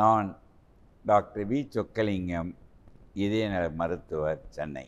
நான் doctor V Chockalingam இதயநல மருத்துவர் சென்னை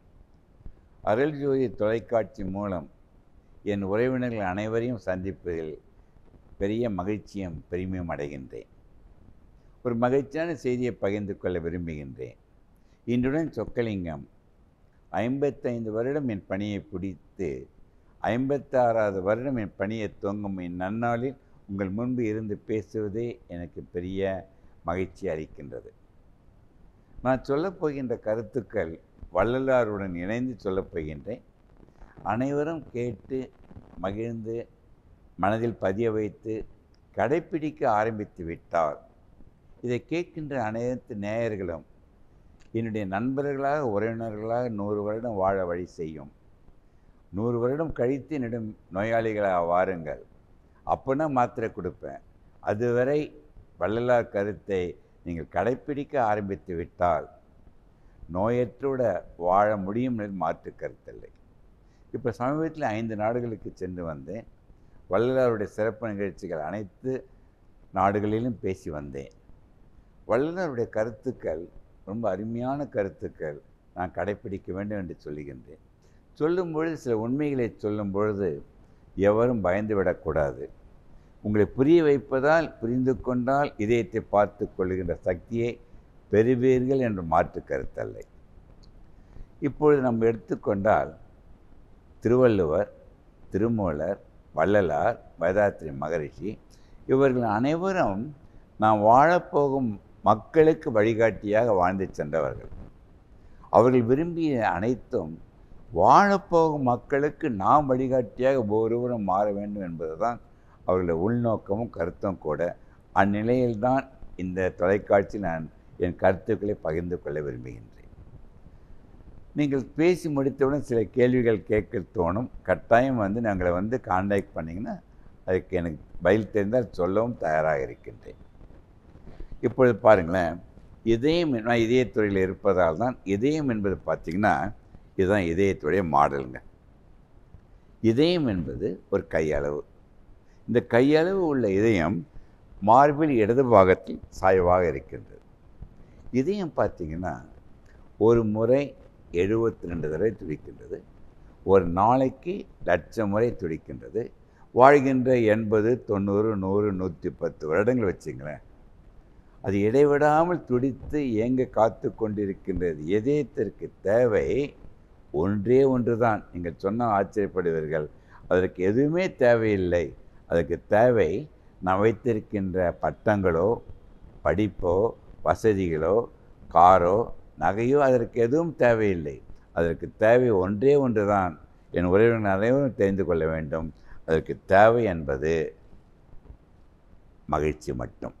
அருள்ஜோதி தொலைக்காட்சி மூலம் என் உறவினர்கள் அனைவரையும் சந்திப்பதில் பெரிய மகிழ்ச்சியும் பெருமையும் அடைகின்றேன் ஒரு மகிழ்ச்சியான செய்தியை பகிர்ந்து கொள்ள விரும்புகின்றேன் இன்றுடன் சொக்கலிங்கம் ஐம்பத்தைந்து வருடம் என் பணியை பிடித்து ஐம்பத்தாறாவது வருடம் என் பணியை துவங்கும் என் நன்னாளில் உங்கள் முன்பு இருந்து பேசுவதே எனக்கு பெரிய மகிழ்ச்சி அளிக்கின்றது நான் சொல்லப் போகின்ற கருத்துக்கள் வள்ளலாருடன் இணைந்து சொல்லப் போகின்றேன் அனைவரும் கேட்டு மகிழ்ந்து மனதில் பதிய வைத்து கடைப்பிடிக்க ஆரம்பித்து விட்டால் இதை கேட்கின்ற அனைத்து நேயர்களும் என்னுடைய நண்பர்களாக உறவினர்களாக நூறு வருடம் வாழ வழி செய்யும் நூறு வருடம் கழித்து என்னிடம் நோயாளிகளாக வாருங்கள் அப்போனா மாத்திரை கொடுப்பேன் அதுவரை வள்ளலார் கருத்தை நீங்கள் கடைப்பிடிக்க ஆரம்பித்து விட்டால் நோயற்றோட வாழ முடியும் என்று மாற்று கருத்தில்லை இப்போ சமீபத்தில் ஐந்து நாடுகளுக்கு சென்று வந்தேன் வள்ளலாருடைய சிறப்பு நிகழ்ச்சிகள் அனைத்து நாடுகளிலும் பேசி வந்தேன் வள்ளலாருடைய கருத்துக்கள் ரொம்ப அருமையான கருத்துக்கள் நான் கடைப்பிடிக்க வேண்டும் என்று சொல்லுகின்றேன் சொல்லும் பொழுது சில உண்மைகளை சொல்லும் பொழுது எவரும் பயந்து விடக்கூடாது உங்களை புரிய வைப்பதால் புரிந்து கொண்டால் இதயத்தை பார்த்து கொள்கின்ற சக்தியை பெறுவீர்கள் என்று மாற்று கருத்தல்லை இப்பொழுது நம்ம எடுத்துக்கொண்டால் திருவள்ளுவர் திருமூலர் வள்ளலார் வேதாத்திரி மகரிஷி இவர்கள் அனைவரும் நாம் வாழப்போகும் மக்களுக்கு வழிகாட்டியாக வாழ்ந்து சென்றவர்கள் அவர்கள் விரும்பிய அனைத்தும் வாழப்போகும் மக்களுக்கு நாம் வழிகாட்டியாக ஒவ்வொருவரும் மாற வேண்டும் என்பதுதான் அவர்களுடைய உள்நோக்கமும் கருத்தும் கூட அந்நிலையில்தான் இந்த தொலைக்காட்சியில் நான் என் கருத்துக்களை பகிர்ந்து கொள்ள விரும்புகின்றேன் நீங்கள் பேசி முடித்தவுடன் சில கேள்விகள் கேட்க தோணும் கட்டாயம் வந்து நாங்களை வந்து காண்டாக்ட் பண்ணிங்கன்னா அதுக்கு எனக்கு பதில் தெரிந்தால் சொல்லவும் தயாராக இருக்கின்றேன் இப்பொழுது பாருங்களேன் இதயம் நான் இதயத்துறையில் இருப்பதால் தான் இதயம் என்பது பார்த்திங்கன்னா இதுதான் இதயத்துடைய மாடலுங்க இதயம் என்பது ஒரு கையளவு இந்த கையளவு உள்ள இதயம் மார்பில் இடது பாகத்தில் சாய்வாக இருக்கின்றது இதயம் பார்த்திங்கன்னா ஒரு முறை எழுபத்தி ரெண்டு தடவை துடிக்கின்றது ஒரு நாளைக்கு லட்சம் முறை துடிக்கின்றது வாழ்கின்ற எண்பது தொண்ணூறு நூறு நூற்றி பத்து வருடங்கள் வச்சுங்களேன் அது இடைவிடாமல் துடித்து இயங்க காத்து கொண்டிருக்கின்றது இதயத்திற்கு தேவை ஒன்றே ஒன்று தான் நீங்கள் சொன்னால் ஆச்சரியப்படுவீர்கள் அதற்கு எதுவுமே தேவையில்லை அதுக்கு தேவை நான் வைத்திருக்கின்ற பட்டங்களோ படிப்போ வசதிகளோ காரோ நகையோ அதற்கு எதுவும் தேவையில்லை அதற்கு தேவை ஒன்றே ஒன்று தான் என் உறவினர் அனைவரும் தெரிந்து கொள்ள வேண்டும் அதற்கு தேவை என்பது மகிழ்ச்சி மட்டும்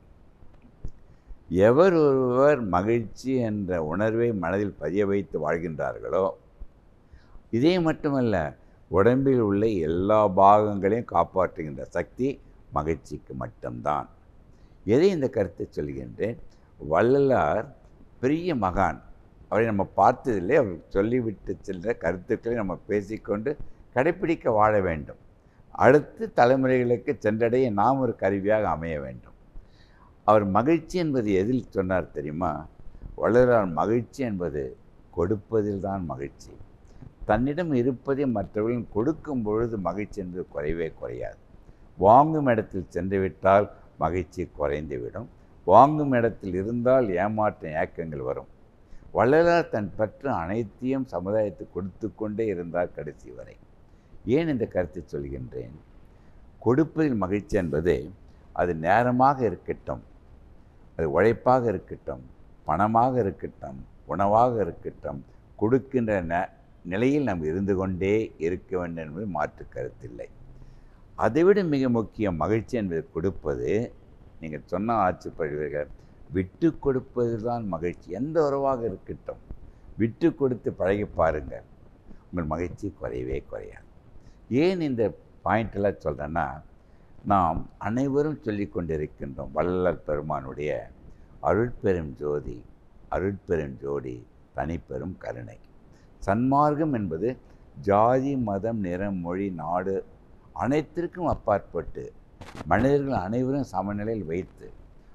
எவர் ஒருவர் மகிழ்ச்சி என்ற உணர்வை மனதில் பதிய வைத்து வாழ்கின்றார்களோ இதே மட்டுமல்ல உடம்பில் உள்ள எல்லா பாகங்களையும் காப்பாற்றுகின்ற சக்தி மகிழ்ச்சிக்கு மட்டும்தான் எதை இந்த கருத்தை சொல்கின்றேன் வள்ளலார் பெரிய மகான் அவரை நம்ம பார்த்ததில்லை அவர் சொல்லிவிட்டு சென்ற கருத்துக்களை நம்ம பேசிக்கொண்டு கடைப்பிடிக்க வாழ வேண்டும் அடுத்த தலைமுறைகளுக்கு சென்றடைய நாம் ஒரு கருவியாக அமைய வேண்டும் அவர் மகிழ்ச்சி என்பது எதில் சொன்னார் தெரியுமா வள்ளலார் மகிழ்ச்சி என்பது கொடுப்பதில் தான் மகிழ்ச்சி தன்னிடம் இருப்பதை மற்றவர்களும் கொடுக்கும் பொழுது மகிழ்ச்சி என்பது குறைவே குறையாது வாங்கும் இடத்தில் சென்றுவிட்டால் மகிழ்ச்சி குறைந்துவிடும் வாங்கும் இடத்தில் இருந்தால் ஏமாற்ற ஏக்கங்கள் வரும் வள்ளலார் தன் பெற்ற அனைத்தையும் சமுதாயத்துக்கு கொடுத்து கொண்டே இருந்தார் கடைசி வரை ஏன் இந்த கருத்தை சொல்கின்றேன் கொடுப்பதில் மகிழ்ச்சி என்பது அது நேரமாக இருக்கட்டும் அது உழைப்பாக இருக்கட்டும் பணமாக இருக்கட்டும் உணவாக இருக்கட்டும் கொடுக்கின்ற ந நிலையில் நாம் இருந்து கொண்டே இருக்க வேண்டும் என்பது மாற்று கருத்தில்லை அதைவிட மிக முக்கியம் மகிழ்ச்சி என்பது கொடுப்பது நீங்கள் சொன்ன ஆட்சிப்படுவீர்கள் விட்டு கொடுப்பது தான் மகிழ்ச்சி எந்த உறவாக இருக்கட்டும் விட்டு கொடுத்து பழகி பாருங்கள் உங்கள் மகிழ்ச்சி குறையவே குறையாது ஏன் இந்த பாயிண்டெல்லாம் சொல்கிறேன்னா நாம் அனைவரும் சொல்லி கொண்டிருக்கின்றோம் வள்ளல் பெருமானுடைய அருட்பெரும் ஜோதி அருட்பெரும் ஜோடி தனிப்பெரும் கருணை சன்மார்க்கம் என்பது ஜாதி மதம் நிறம் மொழி நாடு அனைத்திற்கும் அப்பாற்பட்டு மனிதர்கள் அனைவரும் சமநிலையில் வைத்து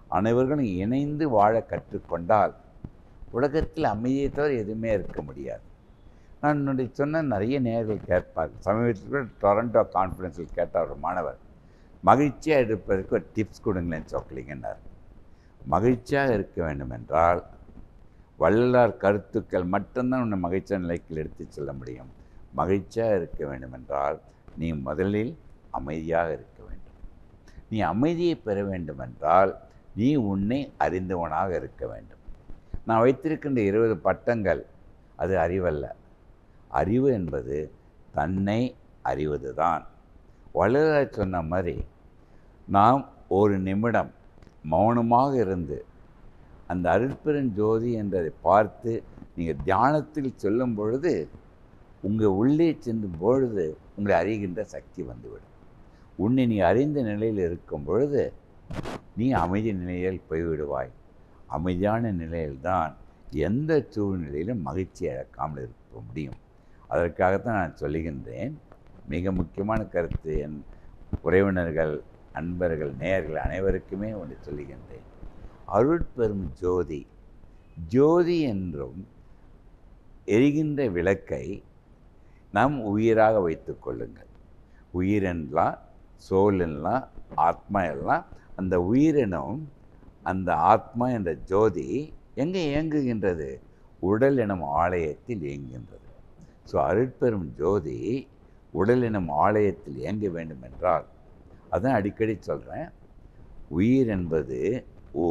அனைவர்களும் இணைந்து வாழ கற்றுக்கொண்டால் உலகத்தில் அமைதியை தவிர எதுவுமே இருக்க முடியாது நான் என்னுடைய சொன்ன நிறைய நேர்கள் கேட்பார் சமீபத்தில் கூட டொரண்டோ கான்ஃபரன்ஸில் கேட்ட ஒரு மாணவர் மகிழ்ச்சியாக இருப்பதற்கு ஒரு டிப்ஸ் கொடுங்களேன் சொக்கலிங்கன்னார் மகிழ்ச்சியாக இருக்க வேண்டும் என்றால் வள்ளலார் கருத்துக்கள் மட்டும்தான் உன்னை மகிழ்ச்சியான நிலைக்கு எடுத்து செல்ல முடியும் மகிழ்ச்சியாக இருக்க வேண்டும் என்றால் நீ முதலில் அமைதியாக இருக்க வேண்டும் நீ அமைதியை பெற வேண்டும் என்றால் நீ உன்னை அறிந்தவனாக இருக்க வேண்டும் நான் வைத்திருக்கின்ற இருபது பட்டங்கள் அது அறிவல்ல அறிவு என்பது தன்னை அறிவது தான் வள்ளலார் சொன்ன மாதிரி நாம் ஒரு நிமிடம் மௌனமாக இருந்து அந்த அருட்பெருஞ்சோதி என்றதை பார்த்து நீங்கள் தியானத்தில் சொல்லும் பொழுது உங்கள் உள்ளே செல்லும் பொழுது உங்களை அறிகின்ற சக்தி வந்துவிடும் உன்னை நீ அறிந்த நிலையில் இருக்கும் பொழுது நீ அமைதி நிலையில் போய்விடுவாய் அமைதியான நிலையில்தான் எந்த சூழ்நிலையிலும் மகிழ்ச்சி இழக்காமல் இருக்க முடியும் அதற்காகத்தான் நான் சொல்லுகின்றேன் மிக முக்கியமான கருத்து என் உறவினர்கள் அன்பர்கள் நேயர்கள் அனைவருக்குமே ஒன்று சொல்லுகின்றேன் அருட்பெரும் ஜோதி ஜோதி என்றும் எரிகின்ற விளக்கை நாம் உயிராக வைத்துக் கொள்ளுங்கள் உயிரெல்லாம் சோல் எல்லாம் ஆத்மா எல்லாம் அந்த உயிரினம் அந்த ஆத்மா என்ற ஜோதி எங்கே இயங்குகின்றது உடல் எனும் ஆலயத்தில் இயங்குகின்றது ஸோ அருட்பெரும் ஜோதி உடல் எனும் ஆலயத்தில் இயங்க வேண்டும் என்றால் அதான் அடிக்கடி சொல்கிறேன் உயிர் என்பது ஊ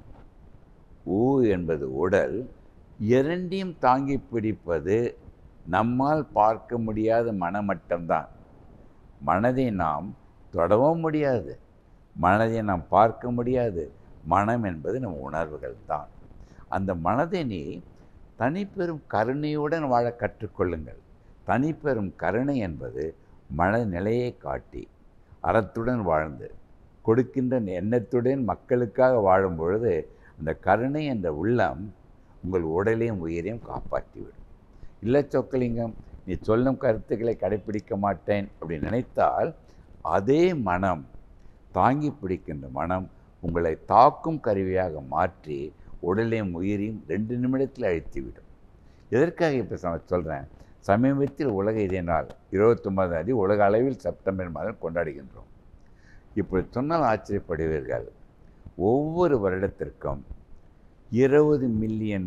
ஊ என்பது உடல் இரண்டையும் தாங்கி பிடிப்பது நம்மால் பார்க்க முடியாத மனமட்டம்தான் மனதை நாம் தொடவும் முடியாது மனதை நாம் பார்க்க முடியாது மனம் என்பது நம் உணர்வுகள் தான் அந்த மனதை நீ தனிப்பெரும் கருணையுடன் வாழ கற்றுக்கொள்ளுங்கள் தனிப்பெரும் கருணை என்பது மனநிலையை காட்டி அறத்துடன் வாழ்ந்து கொடுக்கின்ற எண்ணத்துடன் மக்களுக்காக வாழும் பொழுது அந்த கருணை என்ற உள்ளம் உங்கள் உடலையும் உயிரையும் காப்பாற்றிவிடும் இல்லை சொக்கலிங்கம் நீ சொல்லும் கருத்துக்களை கடைப்பிடிக்க மாட்டேன் அப்படி நினைத்தால் அதே மனம் தாங்கி பிடிக்கின்ற மனம் உங்களை தாக்கும் கருவியாக மாற்றி உடலையும் உயிரையும் ரெண்டு நிமிடத்தில் அழித்துவிடும் எதற்காக இப்போ சொல்கிறேன் சமீபத்தில் உலக இதய நாள் இருபத்தொன்பதாம் தேதி உலக அளவில் செப்டம்பர் மாதம் கொண்டாடுகின்றோம் இப்படி சொன்னால் ஆச்சரியப்படுவீர்கள் ஒவ்வொரு வருடத்திற்கும் இருபது மில்லியன்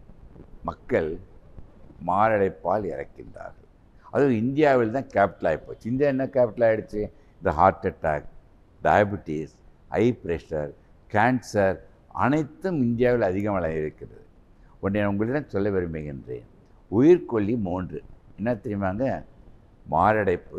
மக்கள் மாரடைப்பால் இறக்கின்றார்கள் அதுவும் இந்தியாவில் தான் கேபிட்டல் ஆகிப்போச்சு இந்தியா என்ன கேபிட்டல் ஆகிடுச்சு இந்த heart attack diabetes high pressure cancer அனைத்தும் இந்தியாவில் அதிகமாக இருக்கிறது ஒன்றை நான் உங்களிடம் சொல்ல விரும்புகின்றேன் உயிர்கொல்லி மூன்று என்ன தெரியுமாங்க மாரடைப்பு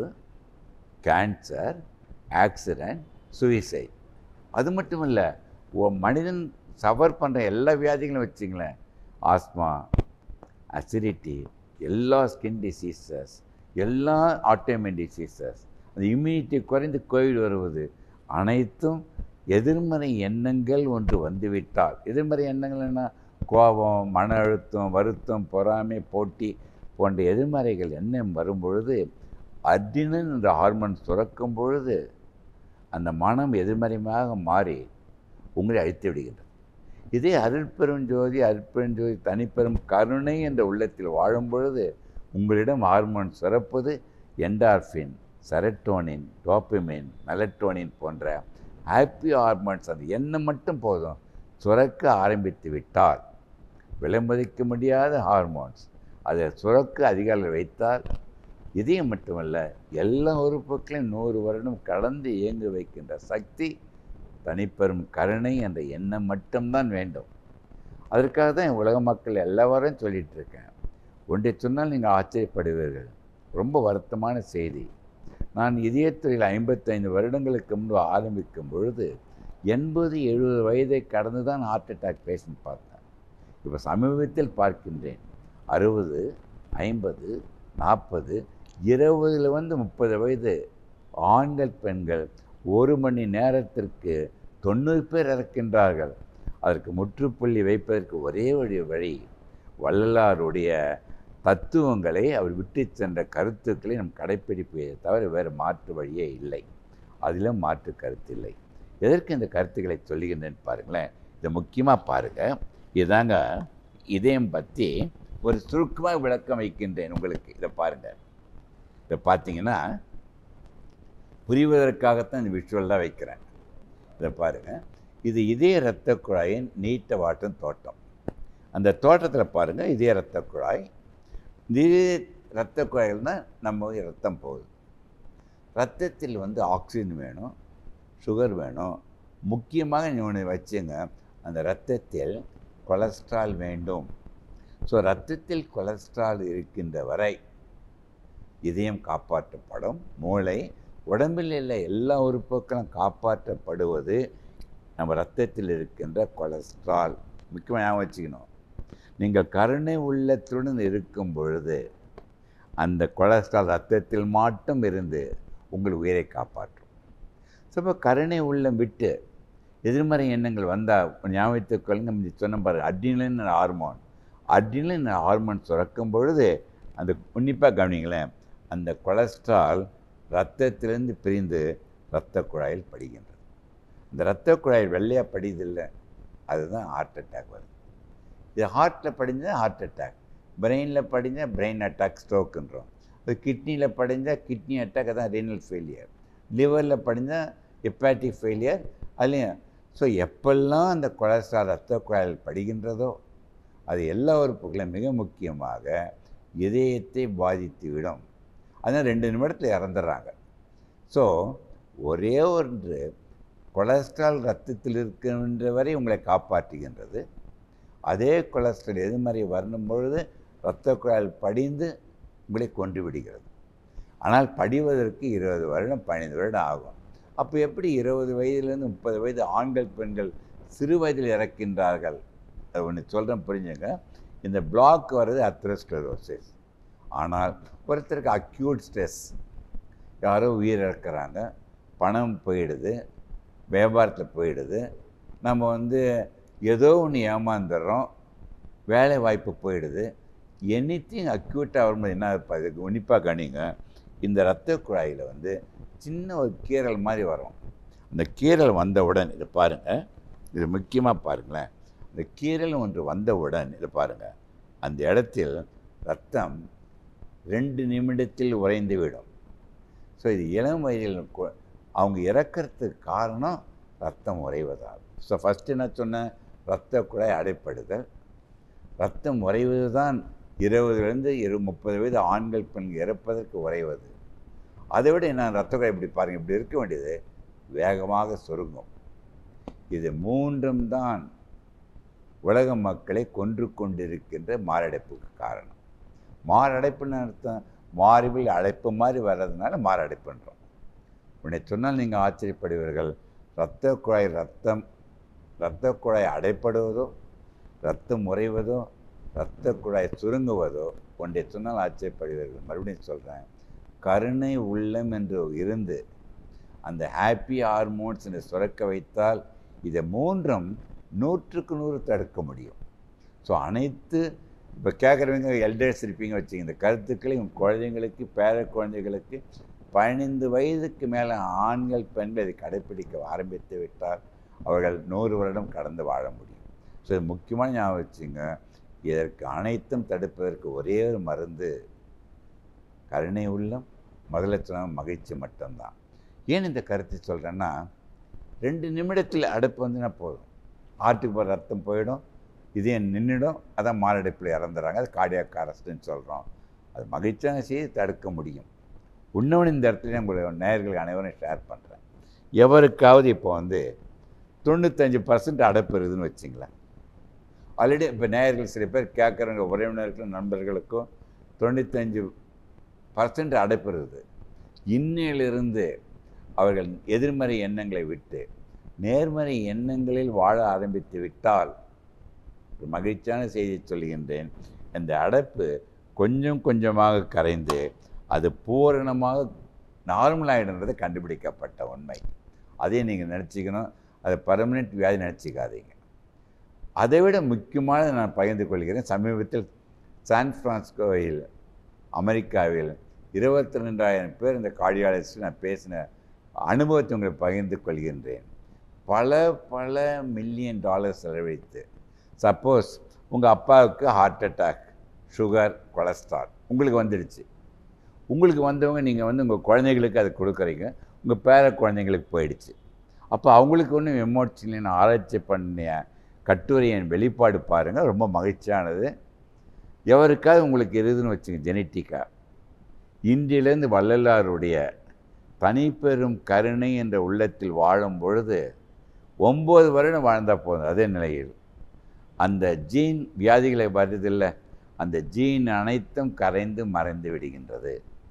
கேன்சர் ஆக்சிடெண்ட் சுயசைட் அது மட்டும் இல்லை மனிதன் சஃபர் பண்ணுற எல்லா வியாதிகளும் வச்சிங்களேன் ஆஸ்மா அசிடிட்டி எல்லா ஸ்கின் டிசீசஸ் எல்லா ஆட்டோமின் டிசீசஸ் அந்த இம்யூனிட்டி குறைந்து கோவிட் வருவது அனைத்தும் எதிர்மறை எண்ணங்கள் ஒன்று வந்துவிட்டால் எதிர்மறை எண்ணங்கள் என்ன கோபம் மன அழுத்தம் வருத்தம் பொறாமை போட்டி போன்ற எதிர்மறைகள் எண்ணம் வரும்பொழுது அட்ரினல் என்ற ஹார்மோன் சுரக்கும் பொழுது அந்த மனம் எதிர்மறையாக மாறி உங்களை அழித்து விடுகின்றது இதே அருட்பெருஞ்சோதி அருட்பெருஞ்சோதி தனிப்பெரும் கருணை என்ற உள்ளத்தில் வாழும் பொழுது உங்களிடம் ஹார்மோன் சுரப்பது என்டார்ஃபின் செரட்டோனின் டோப்பமின் மெலட்டோனின் போன்ற ஹாப்பி ஹார்மோன்ஸ் அந்த எண்ணம் மட்டும் போதும் சுரக்க ஆரம்பித்து விட்டால் விலைமதிக்க முடியாத ஹார்மோன்ஸ் அதை சுரக்க அதிகாரில் வைத்தால் இதயம் மட்டுமல்ல எல்லா உறுப்புகளையும் நூறு வருடம் கடந்து இயங்க வைக்கின்ற சக்தி தனிப்பெரும் கருணை என்ற எண்ணம் மட்டும்தான் வேண்டும் அதற்காக தான் உலக மக்கள் எல்லாரும் சொல்லிகிட்டு இருக்கேன் ஒன்றை சொன்னால் நீங்கள் ஆச்சரியப்படுவீர்கள் ரொம்ப வருத்தமான செய்தி நான் இதயத்துறையில் ஐம்பத்தைந்து வருடங்களுக்கு முன்பு ஆரம்பிக்கும் பொழுது எண்பது எழுபது வயதை கடந்து தான் ஹார்ட் அட்டாக் பேஷண்ட் பார்த்தேன் இப்போ சமீபத்தில் பார்க்கின்றேன் அறுபது ஐம்பது நாற்பது இருபதில் வந்து முப்பது வயது ஆண்கள் பெண்கள் ஒரு மணி நேரத்திற்கு தொண்ணூறு பேர் இறக்கின்றார்கள் அதற்கு முற்றுப்புள்ளி வைப்பதற்கு ஒரே வழி வழி வள்ளலாருடைய தத்துவங்களை அவர் விட்டு சென்ற கருத்துக்களை நம் கடைப்பிடிப்பதை தவிர வேறு மாற்று வழியே இல்லை அதிலும் மாற்று கருத்து இல்லை எதற்கு இந்த கருத்துக்களை சொல்லுகின்றேன்னு பாருங்களேன் இதை முக்கியமாக பாருங்கள் இதாங்க இதயம் பற்றி ஒரு சுருக்கமாக விளக்கம் வைக்கின்றேன் உங்களுக்கு இதை பாருங்கள் இதை பார்த்தீங்கன்னா புரிவதற்காகத்தான் இந்த விஷுவலாக வைக்கிறேன் இதை பாருங்கள் இது இதய இரத்த குழாயின் நீட்ட வாட்டும் தோட்டம் அந்த தோட்டத்தில் பாருங்கள் இதய இரத்த குழாய் இதய இரத்த குழாயில் தான் நம்ம ரத்தம் போகுது ரத்தத்தில் வந்து ஆக்சிஜன் வேணும் சுகர் வேணும் முக்கியமாக நீ ஒன்று வச்சுங்க அந்த இரத்தத்தில் கொலஸ்ட்ரால் வேண்டும் ஸோ ரத்தத்தில் கொலஸ்ட்ரால் இருக்கின்ற வரை இதயம் காப்பாற்றப்படும் மூளை உடம்பில் உள்ள எல்லா உறுப்புகளும் காப்பாற்றப்படுவது நம்ம ரத்தத்தில் இருக்கின்ற கொலஸ்ட்ரால் முக்கியமாக ஞாபகம் வச்சுக்கணும் நீங்கள் கருணை உள்ளத்துடன் இருக்கும் பொழுது அந்த கொலஸ்ட்ரால் ரத்தத்தில் மட்டும் இருந்து உங்கள் உயிரை காப்பாற்றும் ஸோ இப்போ கருணை உள்ளம் விட்டு எதிர்மறை எண்ணங்கள் வந்தால் ஞாபகத்துக் கொள்ளுங்க நம்ம சொன்ன பாரு அட்ரினலின் ஹார்மோன் அட்ரினலின் ஹார்மோன் சுரக்கும் பொழுது அந்த உன்னிப்பாக கவனிங்களேன் அந்த கொலஸ்ட்ரால் ரத்தத்திலிருந்து பிரிந்து இரத்த குழாயில் படுகின்றது இந்த இரத்த குழாயில் வெள்ளையாக படியுதில்லை அதுதான் ஹார்ட் அட்டாக் வருது இது ஹார்ட்டில் படிஞ்சால் ஹார்ட் அட்டாக் பிரெயினில் படிஞ்சால் பிரெயின் அட்டாக் ஸ்ட்ரோக்குன்றோம் அது கிட்னியில் படிஞ்சால் கிட்னி அட்டாக் அதான் ரீனல் ஃபெயிலியர் லிவரில் படிஞ்சால் ஹெப்பாட்டிக் ஃபெயிலியர் அதுலேயும் ஸோ எப்பெல்லாம் அந்த கொலஸ்ட்ரால் ரத்த குழாயில் படுகின்றதோ அது எல்லா உறுப்புகளும் மிக முக்கியமாக இதயத்தை பாதித்து விடும் அதனால் ரெண்டு நிமிடத்தில் இறந்துடுறாங்க ஸோ ஒரே ஒன்று கொலஸ்ட்ரால் ரத்தத்தில் இருக்கின்ற வரை உங்களை காப்பாற்றுகின்றது அதே கொலஸ்ட்ரால் எதிர்மறை வரணும் பொழுது இரத்த குழாயில் படிந்து உங்களை கொண்டு விடுகிறது ஆனால் படிவதற்கு இருபது வருடம் பதினைந்து வருடம் ஆகும் அப்போ எப்படி இருபது வயதுலேருந்து முப்பது வயது ஆண்கள் பெண்கள் சிறு வயதில் இறக்கின்றார்கள் அது ஒன்று சொல்கிறேன் புரிஞ்சுங்க இந்த பிளாக் வர்றது அத்ரோஸ்க்ளரோசிஸ் ஆனால் ஒருத்தருக்கு அக்யூட் ஸ்ட்ரெஸ் யாரோ உயிர் இறக்குறாங்க பணம் போயிடுது வியாபாரத்தில் போயிடுது நம்ம வந்து ஏதோ ஒன்று ஏமாந்துடுறோம் வேலை வாய்ப்பு போயிடுது எனி திங் அக்யூட்டாக வரும்போது என்ன அதுக்கு உன்னிப்பாக கணிங்க இந்த இரத்த குழாயில் வந்து சின்ன ஒரு கீரல் மாதிரி வரும் அந்த கீரல் வந்தவுடன் இதை பாருங்கள் இது முக்கியமாக பாருங்களேன் இந்த கீரல் ஒன்று வந்தவுடன் இதை பாருங்கள் அந்த இடத்தில் ரத்தம் ரெண்டு நிமிடத்தில் உறைந்து விடும் ஸோ இது இளம் வயதில் கு- அவங்க இறக்கிறதுக்கு காரணம் ரத்தம் உறைவதால் ஸோ ஃபஸ்ட்டு என்ன சொன்னேன் ரத்த குழாய் அடைப்படுதல் ரத்தம் உறைவது தான் இருபதுலேருந்து இரு முப்பது வயது ஆண்கள் பெண்கள் இறப்பதற்கு உறைவது அதை விட நான் ரத்த குழாய் இப்படி பாருங்கள் இப்படி இருக்க வேண்டியது வேகமாக சுருங்கும் இது மூன்றும் தான் உலக மக்களை கொன்று கொண்டிருக்கின்ற மாரடைப்புக்கு காரணம் மாரடைப்புன்னு அர்த்தம் மார்பில் அடைப்பு மாதிரி வர்றதுனால மாரடைப்புன்றோம் உன்னை சொன்னால் நீங்கள் ஆச்சரியப்படுவீர்கள் இரத்த குழாய் ரத்தம் இரத்த குழாய் அடைப்படுவதோ ரத்தம் உறைவதோ இரத்த குழாய் சுருங்குவதோ ஒன்றை சொன்னால் ஆச்சரியப்படுவீர்கள் மறுபடியும் சொல்கிறேன் கருணை உள்ளம் என்று இருந்து அந்த ஹாப்பி ஹார்மோன்ஸ் என்று சுரக்க வைத்தால் இதை மூன்றும் நூற்றுக்கு நூறு தடுக்க முடியும் ஸோ அனைத்து இப்போ கேட்குறவங்க எல்டர்ஸ் இருப்பீங்க வச்சுங்க இந்த கருத்துக்களை உங்கள் குழந்தைங்களுக்கு பேர குழந்தைகளுக்கு பதினைந்து வயதுக்கு மேலே ஆண்கள் பெண்கள் இதை கடைப்பிடிக்க ஆரம்பித்து விட்டால் அவர்கள் நூறு வருடம் கடந்து வாழ முடியும் ஸோ இது முக்கியமான ஞாபகம் வச்சுங்க இதற்கு அனைத்தும் தடுப்பதற்கு ஒரே ஒரு மருந்து கருணை உள்ளம் முதல்ல சொன்ன மகிழ்ச்சி மட்டும்தான் ஏன் இந்த கருத்தை சொல்கிறேன்னா ரெண்டு நிமிடத்தில் அடுப்பு வந்துன்னா போதும் ஆட்டுக்கு போகிற ரத்தம் போயிடும் இதே நின்றுடும் அதான் மாரடைப்பில் இறந்துடுறாங்க அது கார்டியாக் அரெஸ்ட்னு சொல்கிறோம் அது மகிழ்ச்சியான செய்தி தடுக்க முடியும் இன்னொன்று இந்த இடத்துல உங்களுடைய நேயர்கள் அனைவரும் ஷேர் பண்ணுறேன் எவருக்காவது இப்போ வந்து தொண்ணூத்தஞ்சு பர்சன்ட் அடைப்பு இருக்குதுன்னு வச்சிங்களேன் ஆல்ரெடி இப்போ நேயர்கள் சில பேர் கேட்குறவங்க உறவினர்களுக்கும் நண்பர்களுக்கும் தொண்ணூத்தஞ்சு பர்சன்ட் அடைப்பு இருக்குது இன்னையிலிருந்து அவர்கள் எதிர்மறை எண்ணங்களை விட்டு நேர்மறை எண்ணங்களில் வாழ ஆரம்பித்து விட்டால் ஒரு மகிழ்ச்சியான செய்தியை சொல்கின்றேன் இந்த அடைப்பு கொஞ்சம் கொஞ்சமாக கரைந்து அது பூரணமாக நார்மல் ஆகிடுன்றது கண்டுபிடிக்கப்பட்ட உண்மை அதே நீங்கள் நினச்சிக்கணும் அது பர்மனெண்ட் வியாதி நினச்சிக்காதீங்க அதை விட முக்கியமானது நான் பகிர்ந்து கொள்கிறேன் சமீபத்தில் சான் பிரான்ஸ்கோவில் அமெரிக்காவில் இருபத்தி ரெண்டாயிரம் பேர் இந்த கார்டியாலஜிஸ்ட் நான் பேசின அனுபவத்தை உங்களுக்கு பகிர்ந்து கொள்கின்றேன் பல பல மில்லியன் டாலர் செலவழித்து சப்போஸ் உங்கள் அப்பாவுக்கு ஹார்ட் அட்டாக் சுகர் கொலஸ்ட்ரால் உங்களுக்கு வந்துடுச்சு உங்களுக்கு வந்தவங்க நீங்கள் வந்து உங்கள் குழந்தைகளுக்கு அது கொடுக்குறீங்க உங்கள் பேர குழந்தைங்களுக்கு போயிடுச்சு அப்போ அவங்களுக்கு ஒன்றும் எமோஷனல் ஆராய்ச்சி பண்ணிய கட்டுரையின் வெளிப்பாடு பாருங்கள் ரொம்ப மகிழ்ச்சியானது எவருக்காவது உங்களுக்கு இருக்குதுன்னு வச்சுங்க ஜெனட்டிக்காக இன்றிலிருந்து வள்ளலாருடைய தனிப்பெரும் கருணை என்ற உள்ளத்தில் வாழும் பொழுது ஒம்பது வருடம் வாழ்ந்தால் போதும் அதே நிலையில் அந்த ஜீன் வியாதிகளை வருதில்லை அந்த ஜீன் அனைத்தும் கரைந்து மறைந்து விடுகின்றது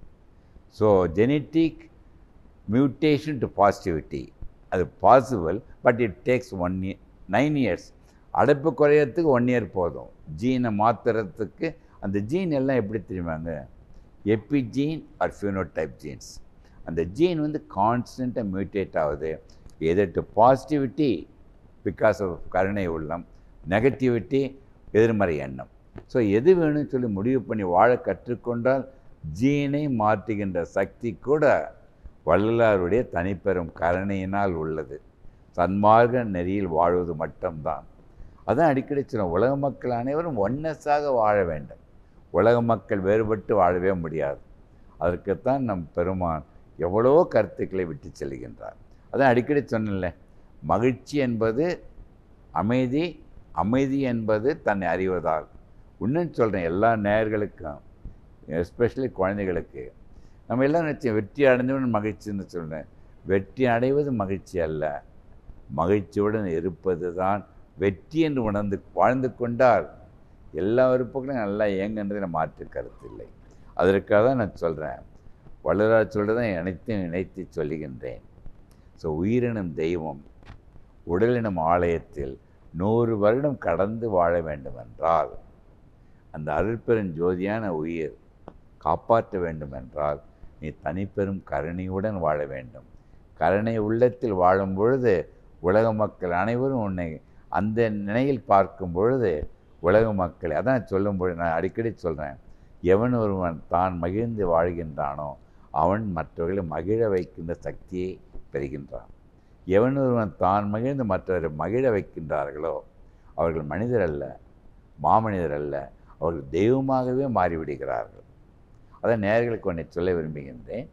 so genetic mutation to positivity அது possible but it takes one year nine years அடைப்பு குறையறதுக்கு ஒன் இயர் போதும் ஜீனை மாற்றுறதுக்கு அந்த ஜீன் எல்லாம் எப்படி தெரியுமாங்க epigene or phenotype genes அந்த ஜீன் வந்து கான்ஸ்டண்ட்டாக மியூட்டேட் ஆகுது either to positivity because of கருணை உள்ளம் நெகட்டிவிட்டி எதிர்மறை எண்ணம் ஸோ எது வேணும்னு சொல்லி முடிவு பண்ணி வாழ கற்றுக்கொண்டால் ஜீனை மாற்றுகின்ற சக்தி கூட வள்ளலாருடைய தனிப்பெரும் கருணையினால் உள்ளது சன்மார்க்க நெறியில் வாழ்வது மட்டும்தான் அதான் அடிக்கடி சொல்லுவோம் உலக மக்கள் அனைவரும் ஒன்னஸாக வாழ வேண்டும் உலக மக்கள் வேறுபட்டு வாழவே முடியாது அதற்குத்தான் நம் பெருமான் எவ்வளோ கருத்துக்களை விட்டு செல்கின்றார் அதான் அடிக்கடி சொன்னேன்ல மகிழ்ச்சி என்பது அமைதி அமைதி என்பது தன்னை அறிவதால் இன்னும் சொல்கிறேன் எல்லா நேயர்களுக்கும் எஸ்பெஷலி குழந்தைகளுக்கு நம்ம எல்லாம் நினச்சோம் வெற்றி அடைந்தவன் மகிழ்ச்சின்னு சொல்கிறேன் வெற்றி அடைவது மகிழ்ச்சி அல்ல மகிழ்ச்சியுடன் இருப்பது தான் வெற்றி என்று உணர்ந்து வாழ்ந்து கொண்டால் எல்லா விருப்பங்களும் நல்லா இயங்குன்றதில் மாற்று கருத்தில்லை அதற்காக தான் நான் சொல்கிறேன் வள்ளலார் சொல்கிறத அனைத்தையும் இணைத்து சொல்லுகின்றேன் ஸோ உயிரினும் தெய்வம் உடலினும் ஆலயத்தில் நூறு வருடம் கடந்து வாழ வேண்டுமென்றால் அந்த அருட்பெரும் ஜோதியான உயிர் காப்பாற்ற வேண்டுமென்றால் நீ தனிப்பெரும் கருணையுடன் வாழ வேண்டும் கருணை உள்ளத்தில் வாழும் பொழுது உலக மக்கள் அனைவரும் உன்னை அந்த நிலையில் பார்க்கும் பொழுது உலக மக்கள் அதான் சொல்லும் பொழுது நான் அடிக்கடி சொல்கிறேன் எவன் ஒருவன் தான் மகிழ்ந்து வாழ்கின்றானோ அவன் மற்றவர்களை மகிழ வைக்கின்ற சக்தியை பெறுகின்றான் எவன் ஒருவன் தான் மகிழ்ந்து மற்றவரை மகிழ வைக்கின்றார்களோ அவர்கள் மனிதர் அல்ல மாமனிதர் அல்ல அவர்கள் தெய்வமாகவே மாறிவிடுகிறார்கள் அதான் நேர்களுக்கு ஒன்றை சொல்ல விரும்புகின்றேன்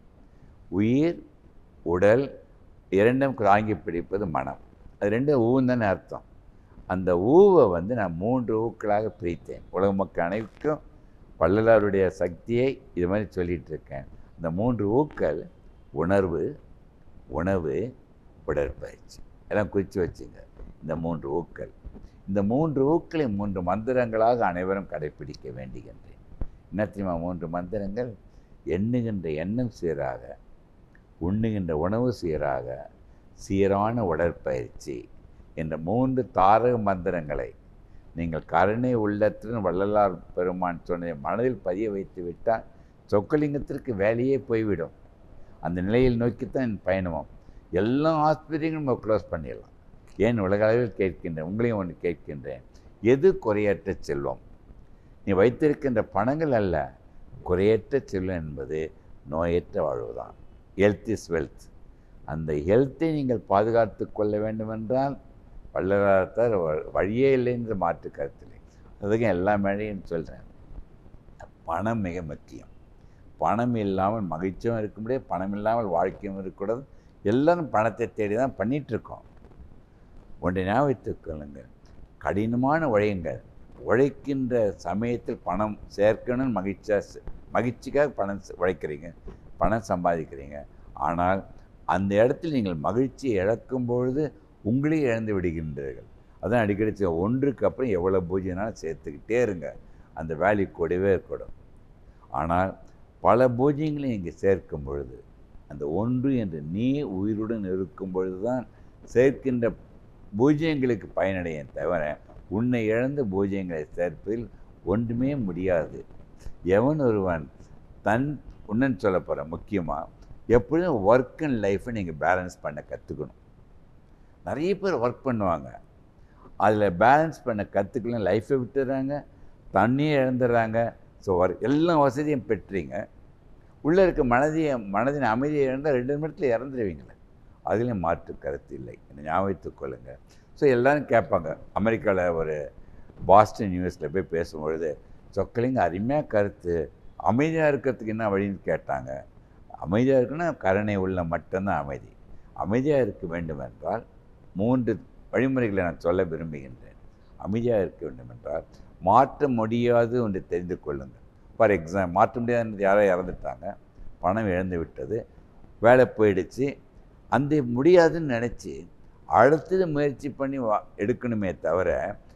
உயிர் உடல் இரண்டும் தாங்கி பிடிப்பது மனம் அது ரெண்டும் ஊன்னு தானே அர்த்தம் அந்த ஊவை வந்து நான் மூன்று ஊக்களாக பிரித்தேன் உலக மக்கள் அனைவருக்கும் வள்ளலாருடைய சக்தியை இது மாதிரி சொல்லிகிட்டு இருக்கேன் இந்த மூன்று ஊக்கள் உணர்வு உணவு உடற்பயிற்சி எல்லாம் குறித்து வச்சுங்க இந்த மூன்று ஊக்கள் இந்த மூன்று ஊக்களை மூன்று மந்திரங்களாக அனைவரும் கடைப்பிடிக்க வேண்டுகின்றேன் என்ன தெரியுமா மூன்று மந்திரங்கள் எண்ணுகின்ற எண்ணம் சீராக உண்ணுகின்ற உணவு சீராக சீரான உடற்பயிற்சி என்ற மூன்று தாரக மந்திரங்களை நீங்கள் கருணை உள்ளத்துடன் வள்ளலார் பெருமான் சொன்னதை மனதில் பதிய வைத்து விட்டால் சொக்கலிங்கத்திற்கு வேலையே போய்விடும் அந்த நிலையில் நோக்கித்தான் என் பயணமும் எல்லா ஆஸ்பத்திரிகளும் நம்ம க்ளோஸ் பண்ணிடலாம் ஏன் உலக அளவில் கேட்கின்றேன் உங்களையும் ஒன்று கேட்கின்றேன் எது குறையற்ற செல்வம் நீ வைத்திருக்கின்ற பணங்கள் அல்ல குறையற்ற செல்வம் என்பது நோயற்ற வாழ்வுதான் ஹெல்த் இஸ் வெல்த் அந்த ஹெல்த்தை நீங்கள் பாதுகாத்து கொள்ள வேண்டுமென்றால் வள்ளலார்த்தார் வழியே இல்லைன்ற மாற்று கருத்தில்லை அதுக்கு எல்லா மேடையும் சொல்கிறேன் பணம் மிக முக்கியம் பணம் இல்லாமல் மகிழ்ச்சியும் இருக்க முடியாது பணம் இல்லாமல் வாழ்க்கையும் இருக்கக்கூடாது எல்லாரும் பணத்தை தேடி தான் பண்ணிகிட்ருக்கோம் ஒன்றை ஞாபகத்துக் கொள்ளுங்கள் கடினமான உழையுங்கள் உழைக்கின்ற சமயத்தில் பணம் சேர்க்கணும்னு மகிழ்ச்சியாக மகிழ்ச்சிக்காக பணம் உழைக்கிறீங்க பணம் சம்பாதிக்கிறீங்க ஆனால் அந்த இடத்தில் நீங்கள் மகிழ்ச்சியை இழக்கும் பொழுது உங்களே இழந்து விடுகின்றீர்கள் அதான் அடிக்கடி சொல்ல ஒன்றுக்கு அப்புறம் எவ்வளோ பூஜ்யனாலும் சேர்த்துக்கிட்டே இருங்க அந்த வேல்யூ கூடவே இருக்கணும் ஆனால் பல பூஜ்யங்களை இங்கே சேர்க்கும் பொழுது அந்த ஒன்று என்று நீ உயிருடன் இருக்கும் பொழுது தான் சேர்க்கின்ற பூஜ்யங்களுக்கு பயனடையும் தவிர உன்னை இழந்த பூஜ்யங்களை சேர்ப்பதில் ஒன்றுமே முடியாது எவன் ஒருவன் தன் உன்னன்னு சொல்ல போகிறேன் முக்கியமாக எப்பொழுதும் ஒர்க் அண்ட் லைஃப்பை நீங்கள் பேலன்ஸ் பண்ண கற்றுக்கணும் நிறைய பேர் ஒர்க் பண்ணுவாங்க அதில் பேலன்ஸ் பண்ண கற்றுக்கலாம் லைஃப்பை விட்டுறாங்க தண்ணியை இழந்துடுறாங்க ஸோ ஒர்க் எல்லா வசதியும் பெற்றீங்க உள்ளே இருக்க மனதைய மனதின் அமைதியை இழந்தால் ரெண்டு நிமிடத்தில் இறந்துடுவீங்களே அதிலும் மாற்று கருத்து இல்லை என்னை ஞாபகத்துக் கொள்ளுங்கள் ஸோ எல்லாரும் கேட்பாங்க அமெரிக்காவில் ஒரு பாஸ்டன் யூனிவர்சிட்டியில் போய் பேசும்பொழுது சொக்கலிங்க அருமையாக கருத்து அமைதியாக இருக்கிறதுக்கு என்ன வழின்னு கேட்டாங்க அமைதியாக இருக்குன்னா கருணை உள்ள மட்டும்தான் அமைதி அமைதியாக இருக்க வேண்டும் என்றால் மூன்று வழிமுறைகளை நான் சொல்ல விரும்புகின்றேன் அமைதியாக இருக்க வேண்டும் என்றால் மாற்ற முடியாது என்று தெரிந்து கொள்ளுங்கள் ஃபார் எக்ஸாம் மாற்ற முடியாதுன்றது யாரோ இறந்துட்டாங்க பணம் இழந்து விட்டது வேலை போயிடுச்சு அந்த முடியாதுன்னு நினச்சி அடுத்தது முயற்சி பண்ணி வா எடுக்கணுமே தவிர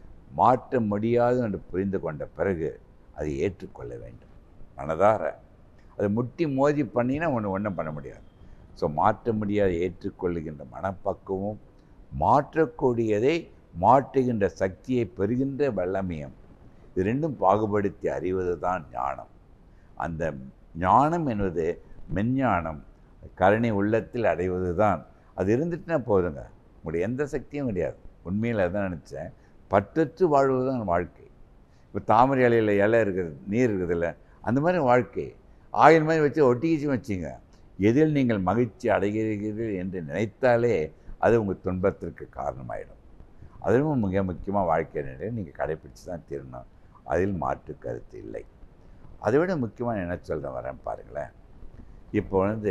மாற்ற முடியாது என்று புரிந்து கொண்ட பிறகு அதை ஏற்றுக்கொள்ள வேண்டும் மனதார அதை முட்டி மோதி பண்ணினா ஒன்று ஒன்றும் பண்ண முடியாது ஸோ மாற்ற முடியாத ஏற்றுக்கொள்ளுகின்ற மனப்பக்குவம் மாற்றக்கூடியதை மாற்றுகின்ற சக்தியை பெறுகின்ற வல்லமையும் இது ரெண்டும் பாகுபடுத்தி அறிவது தான் ஞானம் அந்த ஞானம் என்பது மெஞ்ஞானம் கருணை உள்ளத்தில் அடைவது தான் அது இருந்துட்டுனா போதுங்க உங்களுடைய எந்த சக்தியும் கிடையாது உண்மையில் அதான் நினச்சேன் பற்றற்று வாழ்வது தான் வாழ்க்கை இப்போ தாமரை இலையில் இலை இருக்குது நீர் இருக்குதுல்ல அந்த மாதிரி வாழ்க்கை ஆயில் மாதிரி வச்சு ஒட்டிக்கிச்சு வச்சுங்க எதில் நீங்கள் மகிழ்ச்சி அடைகிறீர்கள் என்று நினைத்தாலே அது உங்கள் துன்பத்திற்கு காரணமாயிடும் அதுவும் மிக முக்கியமாக வாழ்க்கை நிலையை நீங்கள் கடைப்பிடிச்சு தான் தீரணும் அதில் மாற்று கருத்து இல்லை அதை விட முக்கியமாக என்ன சொல்ல வரேன் பாருங்களேன் இப்போ வந்து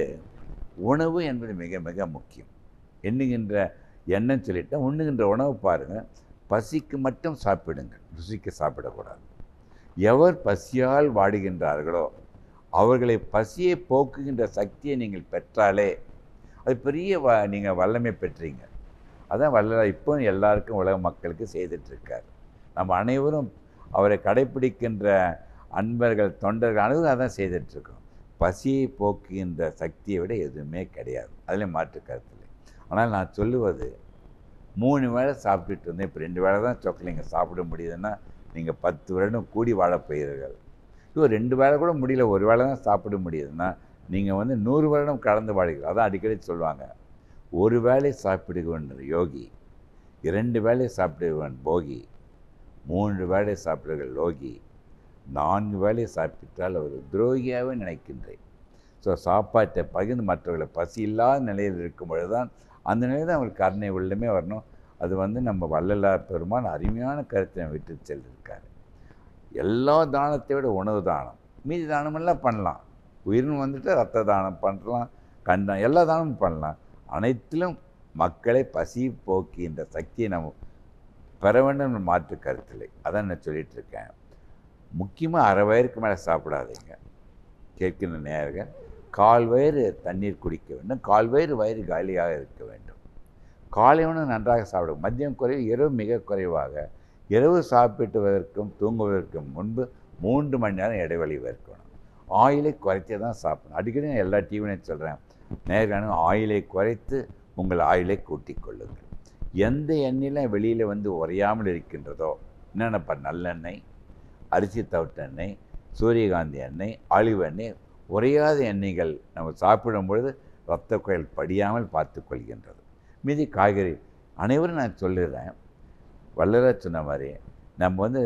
உணவு என்பது மிக மிக முக்கியம் எண்ணுகின்ற எண்ணம் சொல்லிட்டா உண்ணுகின்ற உணவு பாருங்கள் பசிக்கு மட்டும் சாப்பிடுங்கள் ருசிக்கு சாப்பிடக்கூடாது எவர் பசியால் வாடுகின்றார்களோ அவர்களை பசியை போக்குகின்ற சக்தியை நீங்கள் பெற்றாலே அது பெரிய வ நீங்கள் வல்லமை பெற்றீங்க அதான் வல்ல இப்போ எல்லாருக்கும் உலக மக்களுக்கு செய்துட்ருக்கார் நம்ம அனைவரும் அவரை கடைப்பிடிக்கின்ற அன்பர்கள் தொண்டர்கள் அனைவரும் அதான் செய்துட்ருக்கோம் பசியை போக்குகின்ற சக்தியை விட எதுவுமே கிடையாது அதில் மாற்று கருத்து இல்லை ஆனால் நான் சொல்லுவது மூணு வேளை சாப்பிட்டுட்டு இருந்தேன் இப்போ ரெண்டு வேளை தான் சொக்கலிங்க சாப்பிட முடியுதுன்னா நீங்கள் பத்து வருடம் கூடி வாழப் போகிறீர்கள் இப்போ ரெண்டு வேளை கூட முடியல ஒரு வேளை தான் சாப்பிட முடியுதுன்னா நீங்கள் வந்து நூறு வருடம் கடந்து வாழ்கிறீர்கள் அதான் அடிக்கடி சொல்லுவாங்க ஒரு வேளை சாப்பிடுவன் யோகி இரண்டு வேளை சாப்பிடுவன் போகி மூன்று வேளை சாப்பிடுகள் லோகி நான்கு வேளை சாப்பிட்டால் அவர் துரோகியாகவே நினைக்கின்றேன் ஸோ சாப்பாட்டை பகிர்ந்து மற்றவர்களை பசி இல்லாத நிலையில் இருக்கும் பொழுது தான் அந்த நிலையில் தான் அவங்களுக்கு கருணை உள்ளமே வரணும் அது வந்து நம்ம வள்ளலார் பெருமான் அருமையான கருத்தை விட்டு செல்லிருக்காரு எல்லா தானத்தை விட உணவு தானம் மீதி தானமெல்லாம் பண்ணலாம் உயிர்னு வந்துட்டு ரத்த தானம் பண்ணலாம் கண் தானம் எல்லா தானமும் பண்ணலாம் அனைத்திலும் மக்களை பசி போக்கின்ற சக்தியை நம்ம பெற வேண்டும் மாற்று கருத்தில்லை அதான் நான் சொல்லிட்டு இருக்கேன் முக்கியமாக அரை வயருக்கு மேலே சாப்பிடாதீங்க கேட்கின்ற நேர்கள் கால் வயிறு தண்ணீர் குடிக்க வேண்டும் கால் வயிறு வயிறு காலியாக இருக்க வேண்டும் காலை உணவு நன்றாக சாப்பிடும் மதியம் குறைவு இரவு மிக குறைவாக இரவு சாப்பிட்டுவதற்கும் தூங்குவதற்கும் முன்பு மூன்று மணி நேரம் இடைவெளி இருக்கணும் ஆயிலை குறைத்தே தான் சாப்பிடணும் அடிக்கடி நான் எல்லா டிவிலையும் சொல்கிறேன் நேர்காண ஆயிலை குறைத்து உங்கள் ஆயிலை கூட்டிக் கொள்ளுங்கள் எந்த எண்ணெயிலும் வெளியில் வந்து உறையாமல் இருக்கின்றதோ என்னென்னப்பா நல்லெண்ணெய் அரிசி தவிட்ட எண்ணெய் சூரியகாந்தி எண்ணெய் ஆலிவ் எண்ணெய் உறையாத எண்ணெய்கள் நம்ம சாப்பிடும் பொழுது இரத்த குயல் படியாமல் பார்த்து கொள்கின்றது மீதி காய்கறி அனைவரும் நான் சொல்லிடுறேன் வல்லராஜ் சொன்ன மாதிரி நம்ம வந்து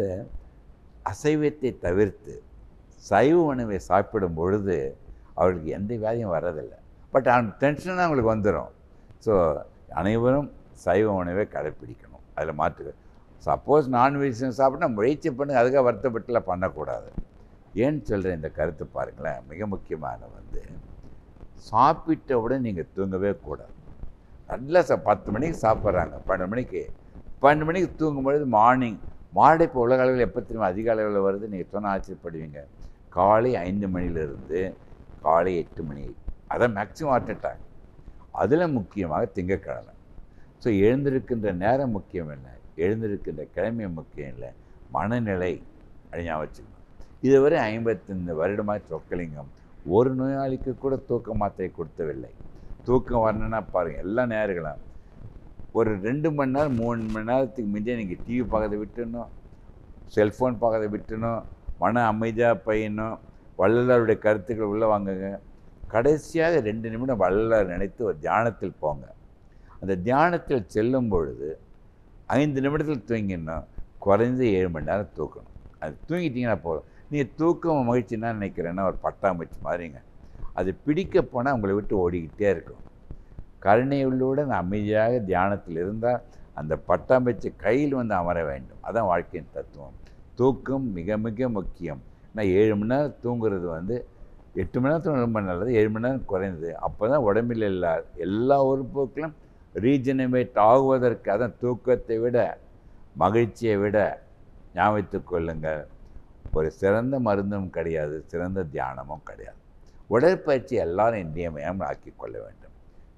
அசைவத்தை தவிர்த்து சைவ உணவை சாப்பிடும் பொழுது அவர்களுக்கு எந்த வியாதியும் வர்றதில்லை பட் அந்த டென்ஷனாக அவங்களுக்கு வந்துடும் ஸோ அனைவரும் சைவ உணவை கடைப்பிடிக்கணும் அதில் மாற்று சப்போஸ் நான்வெஜ் சாப்பிட்டா முயற்சி பண்ணி அதுக்காக வருத்தப்பட்டுலாம் பண்ணக்கூடாது ஏன்னு சொல்கிறேன் இந்த கருத்து பாருங்களேன் மிக முக்கியமான வந்து சாப்பிட்டவுடன் நீங்கள் தூங்கவே கூடாது நல்லா ச பத்து மணிக்கு சாப்பிட்றாங்க பன்னெண்டு மணிக்கு பன்னெண்டு மணிக்கு தூங்கும் பொழுது மார்னிங் மாடை இப்போ உலக அளவில் எப்போ திரும்ப அதிக அளவில் வருது நீங்கள் சொன்னால் ஆச்சரியப்படுவீங்க காலை ஐந்து மணிலிருந்து காலை எட்டு மணி அதான் மேக்ஸிமம் ஹார்ட் அட்டாக் அதில் முக்கியமாக திங்கக்கிழமை ஸோ எழுந்திருக்கின்ற நேரம் முக்கியம் இல்லை எழுந்திருக்கின்ற கிழமை முக்கியம் இல்லை மனநிலை அழிஞ்சா வச்சுக்கணும் இதுவரை ஐம்பத்தஞ்சு வருடமாக சொக்கலிங்கம் ஒரு நோயாளிக்கு கூட தூக்க மாத்திரை கொடுத்தவில்லை தூக்கம் வரணுன்னா பாருங்கள் எல்லா நேரங்களும் ஒரு ரெண்டு மணி நேரம் மூணு மணி நேரத்துக்கு மிஞ்சே நீங்கள் டிவி பார்க்கறத விட்டுணும் செல்ஃபோன் பார்க்கறத விட்டுணும் மன அமைதியாக பையணும் வள்ளலாருடைய கருத்துக்கள் உள்ளே வாங்குங்க கடைசியாக ரெண்டு நிமிடம் வள்ளலார் நினைத்து ஒரு தியானத்தில் போங்க அந்த தியானத்தில் செல்லும் பொழுது ஐந்து நிமிடத்தில் தூங்கிடணும் குறைஞ்சு ஏழு மணி நேரம் தூக்கணும் அது தூங்கிட்டீங்கன்னா போதும் நீங்கள் தூக்கம் மகிழ்ச்சின்னா நினைக்கிறேன்னா ஒரு பட்டாம்பூச்சி மாதிரிங்க அது பிடிக்க போனால் உங்களை விட்டு ஓடிக்கிட்டே இருக்கும் கருணையுள்ளுடன் அமைதியாக தியானத்தில் இருந்தால் அந்த பட்டாம்பூச்சி கையில் வந்து அமர வேண்டும் அதான் வாழ்க்கையின் தத்துவம் தூக்கம் மிக மிக முக்கியம் நான் ஏழு மணி நேரம் தூங்குறது வந்து எட்டு மணி நேரத்தில் ரொம்ப நல்லது ஏழு மணி நேரம் குறைந்தது அப்போ தான் உடம்பில் எல்லா எல்லா உறுப்புகளும் ரீஜனமேட் ஆகுவதற்கு அதான் தூக்கத்தை விட மகிழ்ச்சியை விட ஞாபகத்துக் கொள்ளுங்கள் ஒரு சிறந்த மருந்தும் கிடையாது சிறந்த தியானமும் கிடையாது உடற்பயிற்சி எல்லாரும் இன்றியமையாமல் ஆக்கிக் கொள்ள வேண்டும்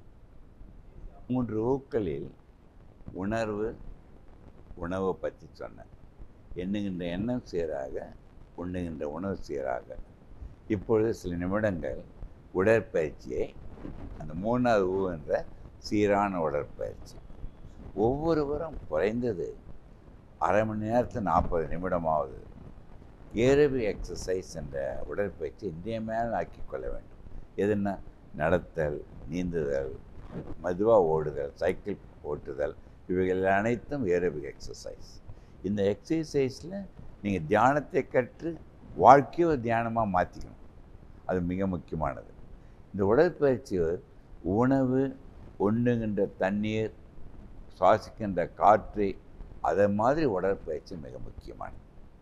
மூன்று ஊக்களில் உணர்வு உணவை பற்றி சொன்னேன் எண்ணுகின்ற எண்ணம் சீராக உண்ணுகின்ற உணவு சீராக இப்பொழுது சில நிமிடங்கள் உடற்பயிற்சியை அந்த மூணாவது ஊ என்ற சீரான உடற்பயிற்சி ஒவ்வொருவரும் குறைந்தது அரை மணி நேரத்தில் நாற்பது நிமிடமாவது ஏரபி எக்ஸசைஸ் என்ற உடற்பயிற்சி இன்றியமையால் ஆக்கிக் கொள்ள வேண்டும் எதுன்னா நடத்தல் நீந்துதல் மெதுவாக ஓடுதல் சைக்கிள் ஓட்டுதல் இவைகள் அனைத்தும் ஏரபிக் எக்ஸசைஸ் இந்த எக்ஸசைஸில் நீங்கள் தியானத்தை கற்று வாழ்க்கையை ஒரு தியானமாக மாற்றிக்கணும் அது மிக முக்கியமானது இந்த உடற்பயிற்சி உணவு உண்ணுகின்ற தண்ணீர் சுவாசிக்கின்ற காற்று அதை மாதிரி உடற்பயிற்சி மிக முக்கியமானது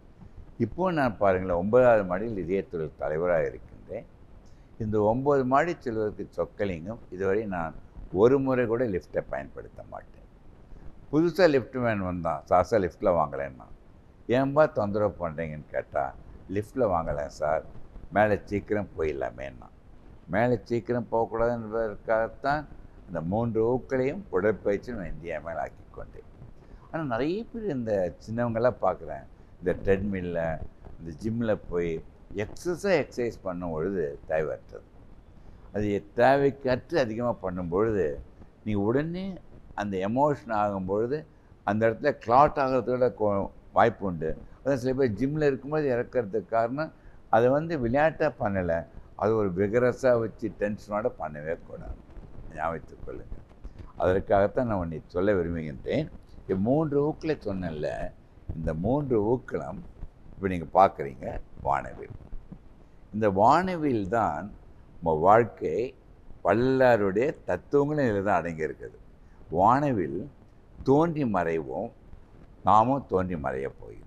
இப்போ நான் பாருங்களேன் ஒன்பதாவது மாடியில் இதயத்தொழில் தலைவராக இருக்கின்றேன் இந்த ஒம்பது மாடி செல்வதற்கு சொக்கலிங்கம் இதுவரை நான் ஒரு முறை கூட லிஃப்ட்டை பயன்படுத்த மாட்டேன் புதுசாக லிஃப்ட் மேன் வந்தான் சாசா லிஃப்ட்டில் வாங்கலைன்னா ஏன்பா தொந்தரவு பண்ணுறீங்கன்னு கேட்டால் லிஃப்ட்டில் வாங்கலேன் சார் மேலே சீக்கிரம் போயிடலாமேன்னா மேலே சீக்கிரம் போகக்கூடாது என்பதற்காகத்தான் இந்த மூன்று ஊக்களையும் உடற்பயிற்சி நான் இந்தியா மேலே ஆக்கி கொண்டேன் ஆனால் நிறைய பேர் இந்த சின்னவங்கெல்லாம் பார்க்குறேன் இந்த ட்ரெட்மில்ல இந்த ஜிம்மில் போய் எக்ஸசைஸ் எக்ஸசைஸ் பண்ணும் பொழுது தேவையற்றது அது தேவைக்கற்று அதிகமாக பண்ணும் பொழுது நீ உடனே அந்த எமோஷன் ஆகும் பொழுது அந்த இடத்துல கிளாட் ஆகிறதோட வாய்ப்பு உண்டு அதான் சில பேர் ஜிம்மில் இருக்கும்போது இறக்கிறதுக்கு காரணம் அதை வந்து விளையாட்டாக பண்ணலை அது ஒரு விகரஸாக வச்சு டென்ஷனோட பண்ணவே கூடாது ஞாபகத்துக் கொள்ளுங்கள் அதற்காகத்தான் நான் உன்னை சொல்ல விரும்புகின்றேன் இந்த மூன்று ஊக்கில் சொன்னேன்ல இந்த மூன்று ஊக்களம் இப்போ நீங்கள் பார்க்குறீங்க வானவில் இந்த வானவில் தான் நம்ம வாழ்க்கை வல்லாருடைய தத்துவங்களும் இதில் தான் அடங்கியிருக்குது வானவில் தோன்றி மறைவோம் நாமும் தோன்றி மறைய போகின்றோம்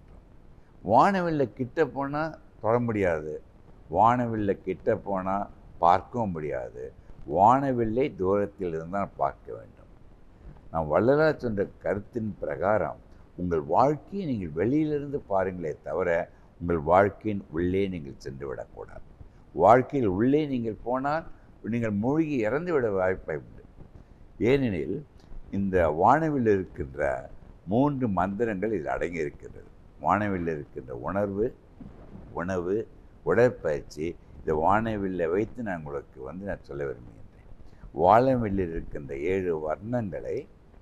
வானவில்ல கிட்ட போனால் தொட முடியாது வானவில்ல கிட்ட போனால் பார்க்கவும் முடியாது வானவில்லை தூரத்தில் இருந்தால் பார்க்க வேண்டும் நாம் வள்ளலார் சொன்ன கருத்தின் பிரகாரம் உங்கள் வாழ்க்கையை நீங்கள் வெளியிலிருந்து பாருங்களே தவிர உங்கள் வாழ்க்கையின் உள்ளே நீங்கள் சென்று விடக்கூடாது வாழ்க்கையில் உள்ளே நீங்கள் போனால் நீங்கள் மூழ்கி இறந்து விட வாய்ப்பை உண்டு ஏனெனில் இந்த வானவில் இருக்கின்ற மூன்று மந்திரங்கள் இதில் அடங்கி இருக்கின்றது வானவில் இருக்கின்ற உணர்வு உணவு உடற்பயிற்சி இந்த வானவில்லை வைத்து நான் உங்களுக்கு வந்து நான் சொல்ல விரும்புகின்றேன் வானவில்லில் இருக்கின்ற ஏழு வர்ணங்களை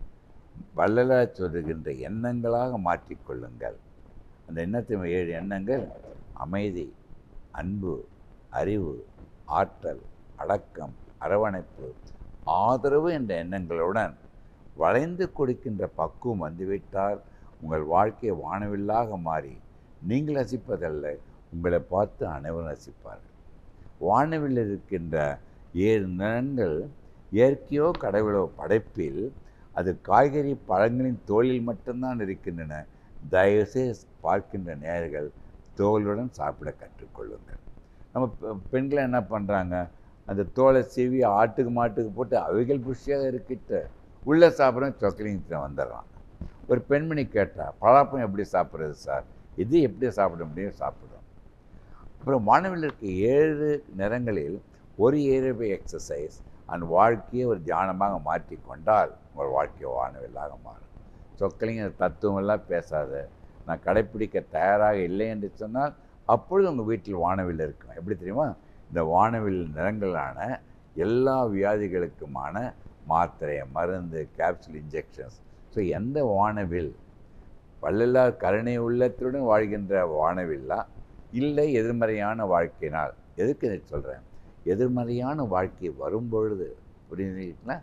வள்ளலார் சொல்லுகின்ற எண்ணங்களாக மாற்றிக்கொள்ளுங்கள் அந்த எண்ணத்தை ஏழு எண்ணங்கள் அமைதி அன்பு அறிவு ஆற்றல் அடக்கம் அரவணைப்பு ஆதரவு என்ற எண்ணங்களுடன் வளைந்து கொடுக்கின்ற பக்குவம் வந்துவிட்டால் உங்கள் வாழ்க்கை வானவில்லாக மாறி நீங்கள் ரசிப்பதல்ல உங்களை பார்த்து அனைவரும் ரசிப்பார்கள் வானவில் இருக்கின்ற ஏழு நிறங்கள் இயற்கையோ கடவுளோ படைப்பில் அது காய்கறி பழங்களின் தோலில் மட்டும்தான் இருக்கின்றன தயவுசெய்து பார்க்கின்ற நேர்கள் தோலுடன் சாப்பிட கற்றுக்கொள்ளுங்கள் நம்ம பெ- பெண்கள் என்ன பண்ணுறாங்க அந்த தோலை சீவி ஆட்டுக்கு மாட்டுக்கு போட்டு அவைகள் புஷியாக இருக்கிட்டு உள்ளே சாப்பிட்றோம் சொக்கலிங்க வந்துடுறான் ஒரு பெண்மணி கேட்டா பலாப்பழம் எப்படி சாப்பிட்றது சார் இது எப்படி சாப்பிட முடியும் சாப்பிடும் அப்புறம் வானவில் இருக்க ஏழு நிறங்களில் ஒரு ஏழு எக்ஸசைஸ் அந்த வாழ்க்கையை ஒரு தியானமாக மாற்றிக்கொண்டால் உங்கள் வாழ்க்கை வானவில்லாக மாறும் சொக்கலிங்க தத்துவம் எல்லாம் பேசாத நான் கடைப்பிடிக்க தயாராக இல்லை என்று சொன்னால் அப்பொழுது உங்கள் வீட்டில் வானவில் இருக்கும் எப்படி தெரியுமா இந்த வானவில் நிறங்களான எல்லா வியாதிகளுக்குமான மாத்திரை மருந்து கேப்சூல் இன்ஜெக்ஷன்ஸ் ஸோ எந்த வானவில் வள்ளலார் கருணை உள்ளத்துடன் வாழ்கின்ற வானவில்லா இல்லை எதிர்மறையான வாழ்க்கையினால் எதுக்கு இதை சொல்கிறேன் எதிர்மறையான வாழ்க்கை வரும்பொழுது புரிஞ்சுங்களா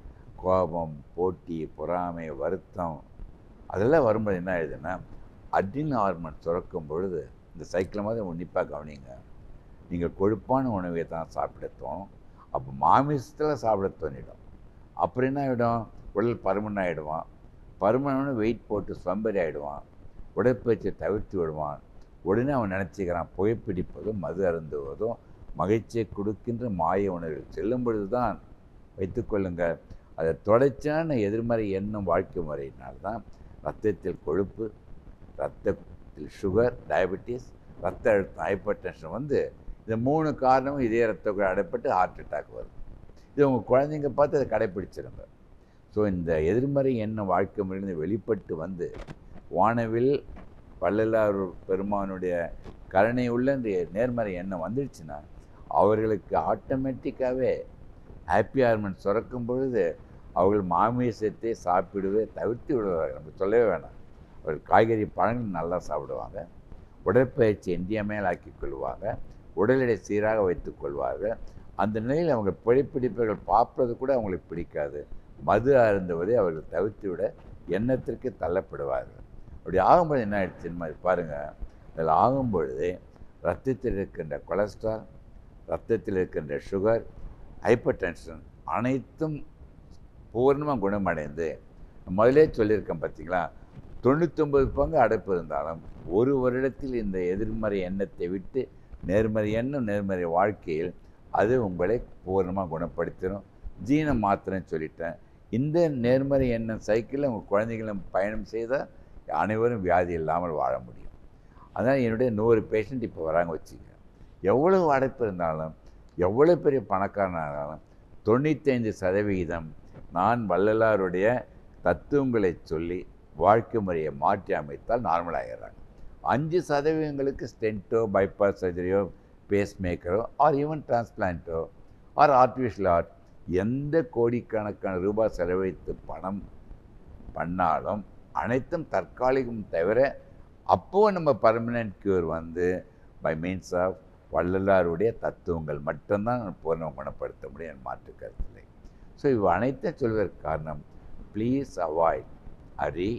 கோபம் போட்டி பொறாமை வருத்தம் அதெல்லாம் வரும்போது என்ன ஆயிடுதுன்னா அட்ரின் ஹார்மோன் சுரக்கும் பொழுது இந்த சைக்கிளை மாதிரி உன்னிப்பாக கவனிங்க நீங்கள் கொழுப்பான உணவை தான் சாப்பிட தோணும் அப்போ மாமிசத்தில் சாப்பிட தோணிடும் அப்புறம் என்ன ஆகிடும் உடல் பருமன் ஆகிடுவான் பருமனு வெயிட் போட்டு சோம்பேறி ஆகிடுவான் உடற்பயிற்சியை தவிர்த்து விடுவான் உடனே அவன் நினச்சிக்கிறான் புகைப்பிடிப்பதும் மது அருந்துவதும் மகிழ்ச்சியை கொடுக்கின்ற மாய உணர்வில் செல்லும் பொழுது தான் வைத்துக்கொள்ளுங்கள் அதை தொடர்ச்சியான எதிர்மறை எண்ணம் வாழ்க்கை முறையினால்தான் ரத்தத்தில் கொழுப்பு ரத்தத்தில் சுகர் டயபெட்டிஸ் ரத்த அழுத்தம் ஹைப்பர் டென்ஷன் வந்து இந்த மூணு காரணமும் இதே ரத்த குழாய் அடைப்பட்டு ஹார்ட் அட்டாக் வருது இது உங்கள் குழந்தைங்க பார்த்து அதை கடைப்பிடிச்சிருங்க ஸோ இந்த எதிர்மறை எண்ணம் வாழ்க்கை முறையிலிருந்து வெளிப்பட்டு வந்து வானவில் வள்ளலார் பெருமானுடைய கருணை உள்ள இந்த நேர்மறை எண்ணம் வந்துடுச்சுன்னா அவர்களுக்கு ஆட்டோமேட்டிக்காகவே ஹாப்பி ஹார்மோன் சுரக்கும் பொழுது அவர்கள் மாமிசத்தை சாப்பிடுவே தவிர்த்து விடுவார்கள் நம்ம சொல்லவே வேணாம் அவர்கள் காய்கறி பழங்கள் நல்லா சாப்பிடுவாங்க உடற்பயிற்சி இன்றியமையால் கொள்வாங்க உடல் எடை சீராக வைத்துக் கொள்வார்கள் அந்த நிலையில் அவங்க புகைப்பிடிப்பவர்கள் பார்ப்பது கூட அவங்களுக்கு பிடிக்காது மது அருந்துவதை அவர்கள் தவிர்த்து விட எண்ணத்திற்கு தள்ளப்படுவார்கள் அப்படி ஆகும்போது என்ன ஆயிடுச்சுன்னு மாதிரி பாருங்கள் அதில் ஆகும்பொழுது ரத்தத்தில் இருக்கின்ற கொலஸ்ட்ரால் ரத்தத்தில் இருக்கின்ற சுகர் ஹைப்பர் டென்ஷன் அனைத்தும் பூர்ணமாக குணமடைந்து முதலே சொல்லியிருக்கேன் பார்த்தீங்களா தொண்ணூத்தொம்பது பங்கு அடைப்பு இருந்தாலும் ஒரு வருடத்தில் இந்த எதிர்மறை எண்ணத்தை விட்டு நேர்மறை எண்ணம் நேர்மறை வாழ்க்கையில் அது உங்களை பூர்ணமாக குணப்படுத்திடும் ஜீனை மாத்திரன்னு சொல்லிட்டேன் இந்த நேர்மறை எண்ணம் சைக்கிளில் உங்கள் குழந்தைகளும் பயணம் செய்தால் அனைவரும் வியாதி இல்லாமல் வாழ முடியும் அதனால் என்னுடைய நூறு பேஷண்ட் இப்போ வராங்க வச்சுங்க எவ்வளவு அடைப்பு இருந்தாலும் எவ்வளோ பெரிய பணக்காரனானாலும் தொண்ணூத்தைந்து சதவிகிதம் நான் வள்ளலாருடைய தத்துவங்களை சொல்லி வாழ்க்கை முறையை மாற்றி அமைத்தால் நார்மல் ஆகிடுறாங்க அஞ்சு சதவீதங்களுக்கு ஸ்டென்ட்டோ பைபாஸ் சர்ஜரியோ பேஸ் மேக்கரோ ஆர் ஈவன் டிரான்ஸ்பிளான்ட்டோ ஆர் ஆர்டிஃபிஷியல் ஆர்ட் எந்த கோடிக்கணக்கான ரூபாய் செலவழித்து பணம் பண்ணாலும் அனைத்தும் தற்காலிகம் தவிர அப்போது நம்ம பர்மனெண்ட் க்யூர் வந்து பை மீன்ஸ் ஆஃப் வள்ளலாருடைய தத்துவங்கள் மட்டும்தான் பூர்ணம் குணப்படுத்த முடியும் என் மாற்று கருத்தில்லை ஸோ இவ் அனைத்தும் சொல்வதற்கு காரணம் please avoid hurry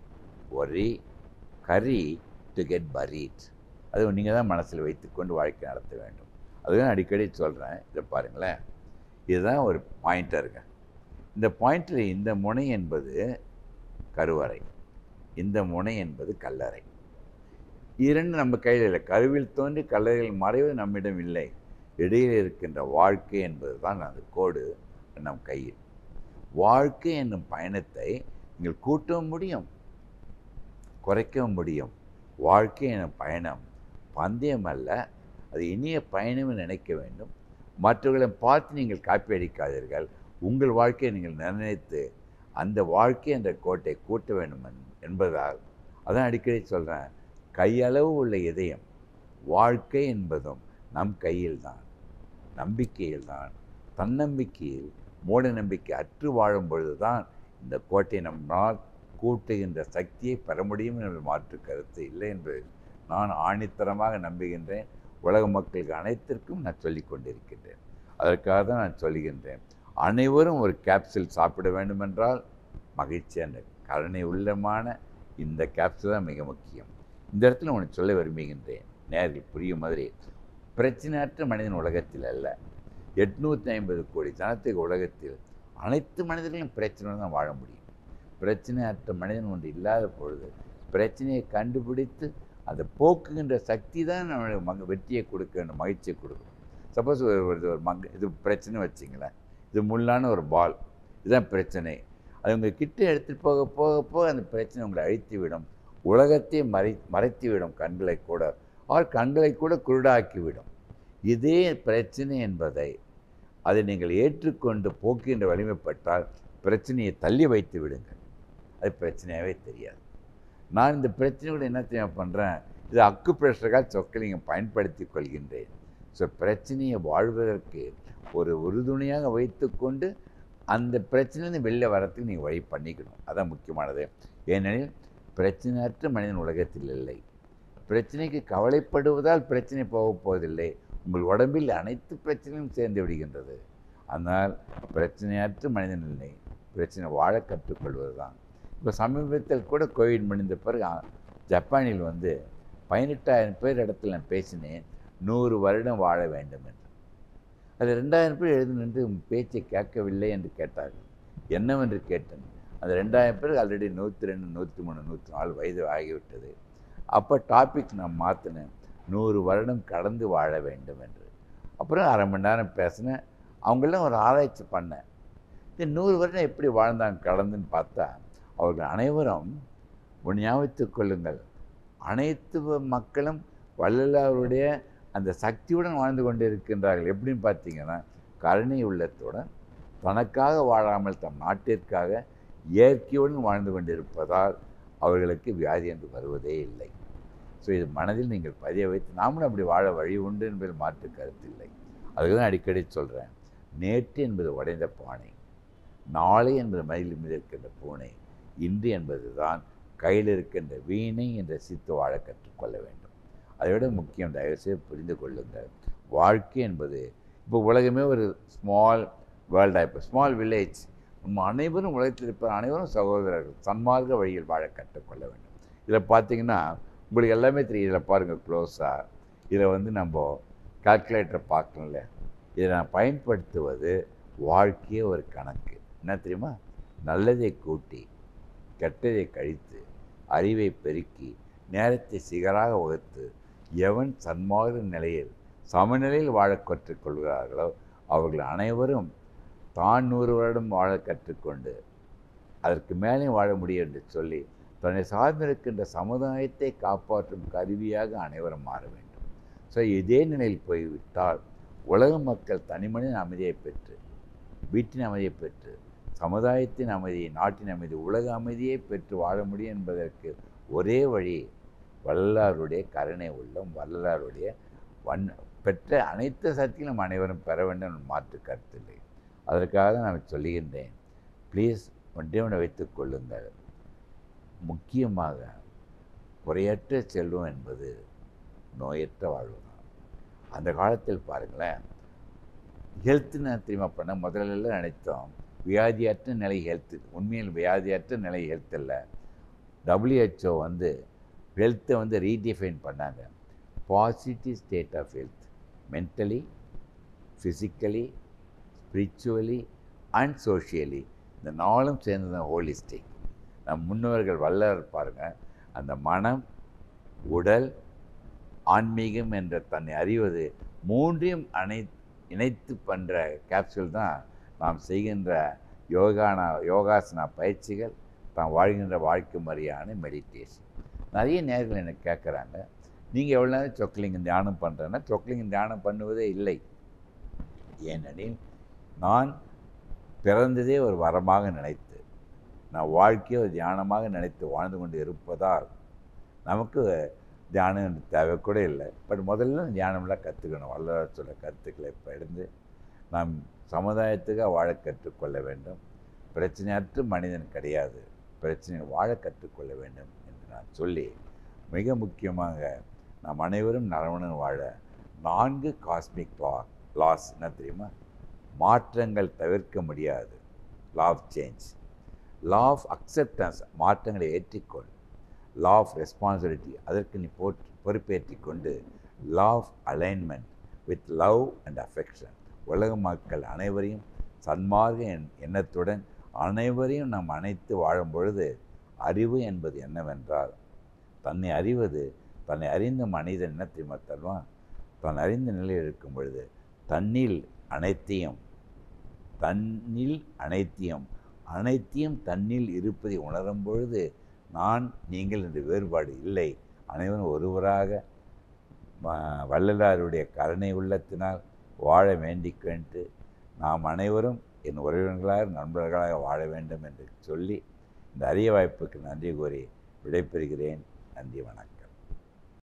worry curry to get freed அது நீங்கள் தான் மனசில் வைத்துக்கொண்டு வாழ்க்கை நடத்த வேண்டும் அதுதான் அடிக்கடி சொல்கிறேன் இதை பாருங்களேன் இதுதான் ஒரு பாயிண்ட்டாக இந்த பாயிண்டில் இந்த முனை என்பது கருவறை இந்த முனை என்பது கல்லறை இரண்டு நம்ம கையில் இல்லை கருவில் தோன்றி கல்லறைகள் மறைவது நம்மிடம் இல்லை இடையில் இருக்கின்ற வாழ்க்கை என்பது தான் அந்த கோடு நம் கையில் வாழ்க்கை என்னும் பயணத்தை நீங்கள் கூட்டவும் முடியும் குறைக்கவும் முடியும் வாழ்க்கை எனும் பயணம் பந்தயம் அல்ல அது இனிய பயணம் நினைக்க வேண்டும் மற்றவர்களை பார்த்து நீங்கள் காப்பி அடிக்காதீர்கள் உங்கள் வாழ்க்கையை நீங்கள் நிர்ணயித்து அந்த வாழ்க்கை என்ற கோட்டை கூட்ட வேண்டும் என்பதால் அதான் அடிக்கடி சொல்கிறேன் கையளவு உள்ள இதயம் வாழ்க்கை என்பதும் நம் கையில்தான் நம்பிக்கையில்தான் தன்னம்பிக்கையில் மூட நம்பிக்கை அற்று வாழும் பொழுதுதான் இந்த கோட்டை நம்மால் கூட்டுகின்ற சக்தியை பெற முடியும் என்ற மாற்று கருத்து இல்லை என்பது நான் ஆணித்தரமாக நம்புகின்றேன் உலக மக்களுக்கு அனைத்திற்கும் நான் சொல்லிக் கொண்டிருக்கின்றேன் அதற்காக தான் நான் சொல்லுகின்றேன் அனைவரும் ஒரு கேப்சூல் சாப்பிட வேண்டுமென்றால் மகிழ்ச்சி என்ற கருணை உள்ளமான இந்த கேப்சூல் தான் மிக முக்கியம் இந்த இடத்துல உனக்கு சொல்ல விரும்புகின்றேன் நேரில் புரியும் மாதிரி பிரச்சனையற்ற மனிதன் உலகத்தில் அல்ல எட்நூற்றி ஐம்பது கோடி ஜனத்துக்கு உலகத்தில் அனைத்து மனிதர்களும் பிரச்சனை தான் வாழ முடியும் பிரச்சனையற்ற மனிதன் ஒன்று இல்லாத பொழுது பிரச்சனையை கண்டுபிடித்து அதை போக்குகின்ற சக்தி தான் நம்மளுடைய மக வெற்றியை கொடுக்க மகிழ்ச்சியை கொடுக்கும் சப்போஸ் ஒரு ஒரு ஒரு மங்க இது பிரச்சனை வச்சிங்களேன் இது முள்ளான ஒரு பால் இதுதான் பிரச்சனை அது உங்கள் கிட்ட எடுத்துகிட்டு போக போக போக அந்த பிரச்சனை உங்களை அழித்து விடும் உலகத்தை மறை மறைத்து விடும் கண்களை கூட ஆர் கண்களை கூட குருடாக்கிவிடும் இதே பிரச்சனை என்பதை அதை நீங்கள் ஏற்றுக்கொண்டு போக்குகின்ற வலிமைப்பட்டால் பிரச்சனையை தள்ளி வைத்து விடுங்கள் அது பிரச்சனையாகவே தெரியாது நான் இந்த பிரச்சனையோட என்ன தெரியுமா பண்ணுறேன் இது அக்கு பிரஷராக சொற்களை பயன்படுத்தி கொள்கின்றேன் ஸோ பிரச்சனையை வாழ்வதற்கு ஒரு உறுதுணையாக வைத்துக்கொண்டு அந்த பிரச்சனையிலேருந்து வெளில வரத்துக்கு நீங்கள் வழி பண்ணிக்கணும் அதான் முக்கியமானது ஏனெனில் பிரச்சனையற்ற மனிதன் உலகத்தில் இல்லை பிரச்சனைக்கு கவலைப்படுவதால் பிரச்சனை போகப் போவதில்லை உங்கள் உடம்பில் அனைத்து பிரச்சனையும் சேர்ந்து விடுகின்றது ஆனால் பிரச்சனையற்ற மனிதன் இல்லை பிரச்சனை வாழ கற்றுக்கொள்வது தான் இப்போ சமீபத்தில் கூட கோவிட் முடிந்த பிறகு ஜப்பானில் வந்து பதினெட்டாயிரம் பேர் இடத்துல நான் பேசினேன் நூறு வருடம் வாழ வேண்டும் என்று அது ரெண்டாயிரம் பேர் எழுந்து நின்று உன் பேச்சை கேட்கவில்லை என்று கேட்டார்கள் என்னவென்று கேட்டேன் அந்த ரெண்டாயிரம் பேருக்கு ஆல்ரெடி நூற்றி ரெண்டு நூற்றி மூணு நூற்றி நாலு வயது ஆகிவிட்டது அப்போ டாபிக் நான் மாற்றினேன் நூறு வருடம் கடந்து வாழ வேண்டும் என்று அப்புறம் அரை மணி நேரம் பேசினேன் அவங்களாம் ஒரு ஆராய்ச்சி பண்ணேன் இந்த நூறு வருடம் எப்படி வாழ்ந்தாங்க கடந்துன்னு பார்த்தா அவர்கள் அனைவரும் ஒன்று ஞாபகத்துக் கொள்ளுங்கள் அனைத்து மக்களும் வள்ளலாருடைய அந்த சக்தியுடன் வாழ்ந்து கொண்டு இருக்கின்றார்கள் எப்படின்னு பார்த்தீங்கன்னா கருணை உள்ளத்துடன் தனக்காக வாழாமல் தம் நாட்டிற்காக இயற்கையுடன் வாழ்ந்து கொண்டிருப்பதால் அவர்களுக்கு வியாதி என்று வருவதே இல்லை ஸோ இது மனதில் நீங்கள் பதிய வைத்து நாமளும் அப்படி வாழ வழி உண்டு என்பதில் மாற்று கருத்தில்லை அதுக்கு தான் அடிக்கடி சொல்கிறேன் நேற்று என்பது உடைந்த பானை நாளை என்பது மயில் மீது இருக்கின்ற பூனை இன்று என்பது தான் கையில் இருக்கின்ற வீணை என்ற சித்து வாழ கற்றுக்கொள்ள வேண்டும் அதை விட முக்கியம் தயவுசெய்து புரிந்து கொள்ளுங்கள் வாழ்க்கை என்பது இப்போ உலகமே ஒரு ஸ்மால் வேர்ல்டாக இப்போ ஸ்மால் வில்லேஜ் நம்ம அனைவரும் உலகத்தில் இருப்ப அனைவரும் சகோதரர்கள் சன்மார்க்க வழியில் வாழ கற்றுக்கொள்ள வேண்டும் இதில் பார்த்தீங்கன்னா உங்களுக்கு எல்லாமே தெரியும் இதில் பாருங்கள் க்ளோஸாக இதில் வந்து நம்ம கால்குலேட்டரை பார்க்கணும்ல இதை நான் பயன்படுத்துவது வாழ்க்கையே ஒரு கணக்கு என்ன தெரியுமா நல்லதை கூட்டி கெட்டதை கழித்து அறிவை பெருக்கி நேரத்தை சிகராக வகுத்து எவன் சன்மார்க்க நிலையில் சமநிலையில் வாழ கற்றுக்கொள்கிறார்களோ அவர்கள் அனைவரும் தான் நூறு வருடம் வாழ கற்றுக்கொண்டு அதற்கு மேலே வாழ முடியும் என்று சொல்லி தன்னை சார்ந்திருக்கின்ற சமுதாயத்தை காப்பாற்றும் கருவியாக அனைவரும் மாற வேண்டும் ஸோ இதே நிலையில் போய்விட்டால் உலக மக்கள் தனிமனித அமைதியை பெற்று வீட்டின் அமைதியை பெற்று சமுதாயத்தின் அமைதியை நாட்டின் அமைதி உலக அமைதியை பெற்று வாழ முடியும் என்பதற்கு ஒரே வழி வள்ளலாருடைய கருணை உள்ளம் வள்ளலாருடைய வன் பெற்ற அனைத்து சக்தியும் நம்ம அனைவரும் பெற வேண்டும் என்று மாற்று கருத்தில்லை அதற்காக தான் நான் சொல்லுகின்றேன் ப்ளீஸ் ஒன்றே ஒன்று வைத்துக் கொள்ளுங்கள் முக்கியமாக குறையற்ற செல்வம் என்பது நோயற்ற வாழ்வு தான் அந்த காலத்தில் பாருங்களேன் ஹெல்த்துன்னு தெரியுமா பண்ண முதல்ல நினைத்தோம் வியாதியற்ற நிலை ஹெல்த்து உண்மையில் வியாதியற்ற நிலை ஹெல்த் இல்லை டபிள்யூஹெச்ஓ வந்து ஹெல்த்தை வந்து ரீடிஃபைன் பண்ணாங்க positive state of health mentally physically spiritually and socially இந்த நாளும் சேர்ந்து தான் ஹோலிஸ்டிக் நம் முன்னோர்கள் வல்லவர் பாருங்கள் அந்த மனம் உடல் ஆன்மீகம் என்ற தன்னை அறிவது மூன்றையும் அனை இணைத்து பண்ணுற கேப்சூல் தான் நாம் செய்கின்ற யோகானா யோகாசனா பயிற்சிகள் தாம் வாழ்கின்ற வாழ்க்கை முறையான மெடிடேஷன் நிறைய நேர்கள் எனக்கு கேட்குறாங்க நீங்கள் எவ்வளோ நேரம் சொக்கலிங்கம் தியானம் பண்ணுறேன்னா சொக்கலிங்கம் தியானம் பண்ணுவதே இல்லை ஏனெனில் நான் பிறந்ததே ஒரு வரமாக நினைத்து நான் வாழ்க்கையை ஒரு தியானமாக நினைத்து வாழ்ந்து கொண்டு இருப்பதால் நமக்கு தியானம் தேவை கூட இல்லை பட் முதல்ல தியானம்லாம் கற்றுக்கணும் வல்லவர் சொல்ல கருத்துக்களை இப்போ எடுத்து நாம் சமுதாயத்துக்காக வாழ கற்றுக்கொள்ள வேண்டும் பிரச்சனையற்ற மனிதன் கிடையாது பிரச்சனை வாழ கற்றுக்கொள்ள வேண்டும் என்று நான் சொல்லி மிக முக்கியமாக நாம் அனைவரும் நலவுடன் வாழ நான்கு காஸ்மிக் லா லாஸ் என்ன தெரியுமா மாற்றங்கள் தவிர்க்க முடியாது law of change law of acceptance மாற்றங்களை ஏற்றிக்கொள் லா ஆஃப் ரெஸ்பான்சிபிலிட்டி அதற்கு நீ போற்று பொறுப்பேற்றி கொண்டு law of alignment with love and affection உலக மக்கள் அனைவரையும் சன்மார்க்க எண் எண்ணத்துடன் அனைவரையும் நாம் அணைத்து வாழும் பொழுது அறிவு என்பது என்னவென்றால் தன்னை அறிவது தன்னை அறிந்த மனிதன் என்ன தெரியுமா தருவான் தான் அறிந்த நிலையில் இருக்கும் பொழுது தன்னில் அனைத்தையும் தன்னில் அனைத்தையும் அனைத்தையும் தன்னில் இருப்பதை உணரும் பொழுது நான் நீங்கள் என்ற வேறுபாடு இல்லை அனைவரும் ஒருவராக வ- வள்ளலாருடைய கருணை உள்ளத்தினால் வாழ வேண்டிக்கொண்டு நாம் அனைவரும் என் உறவினர்களாக நண்பர்களாக வாழ வேண்டும் என்று சொல்லி இந்த அரிய வாய்ப்புக்கு நன்றி கூறி விடைபெறுகிறேன் நன்றி வணக்கம்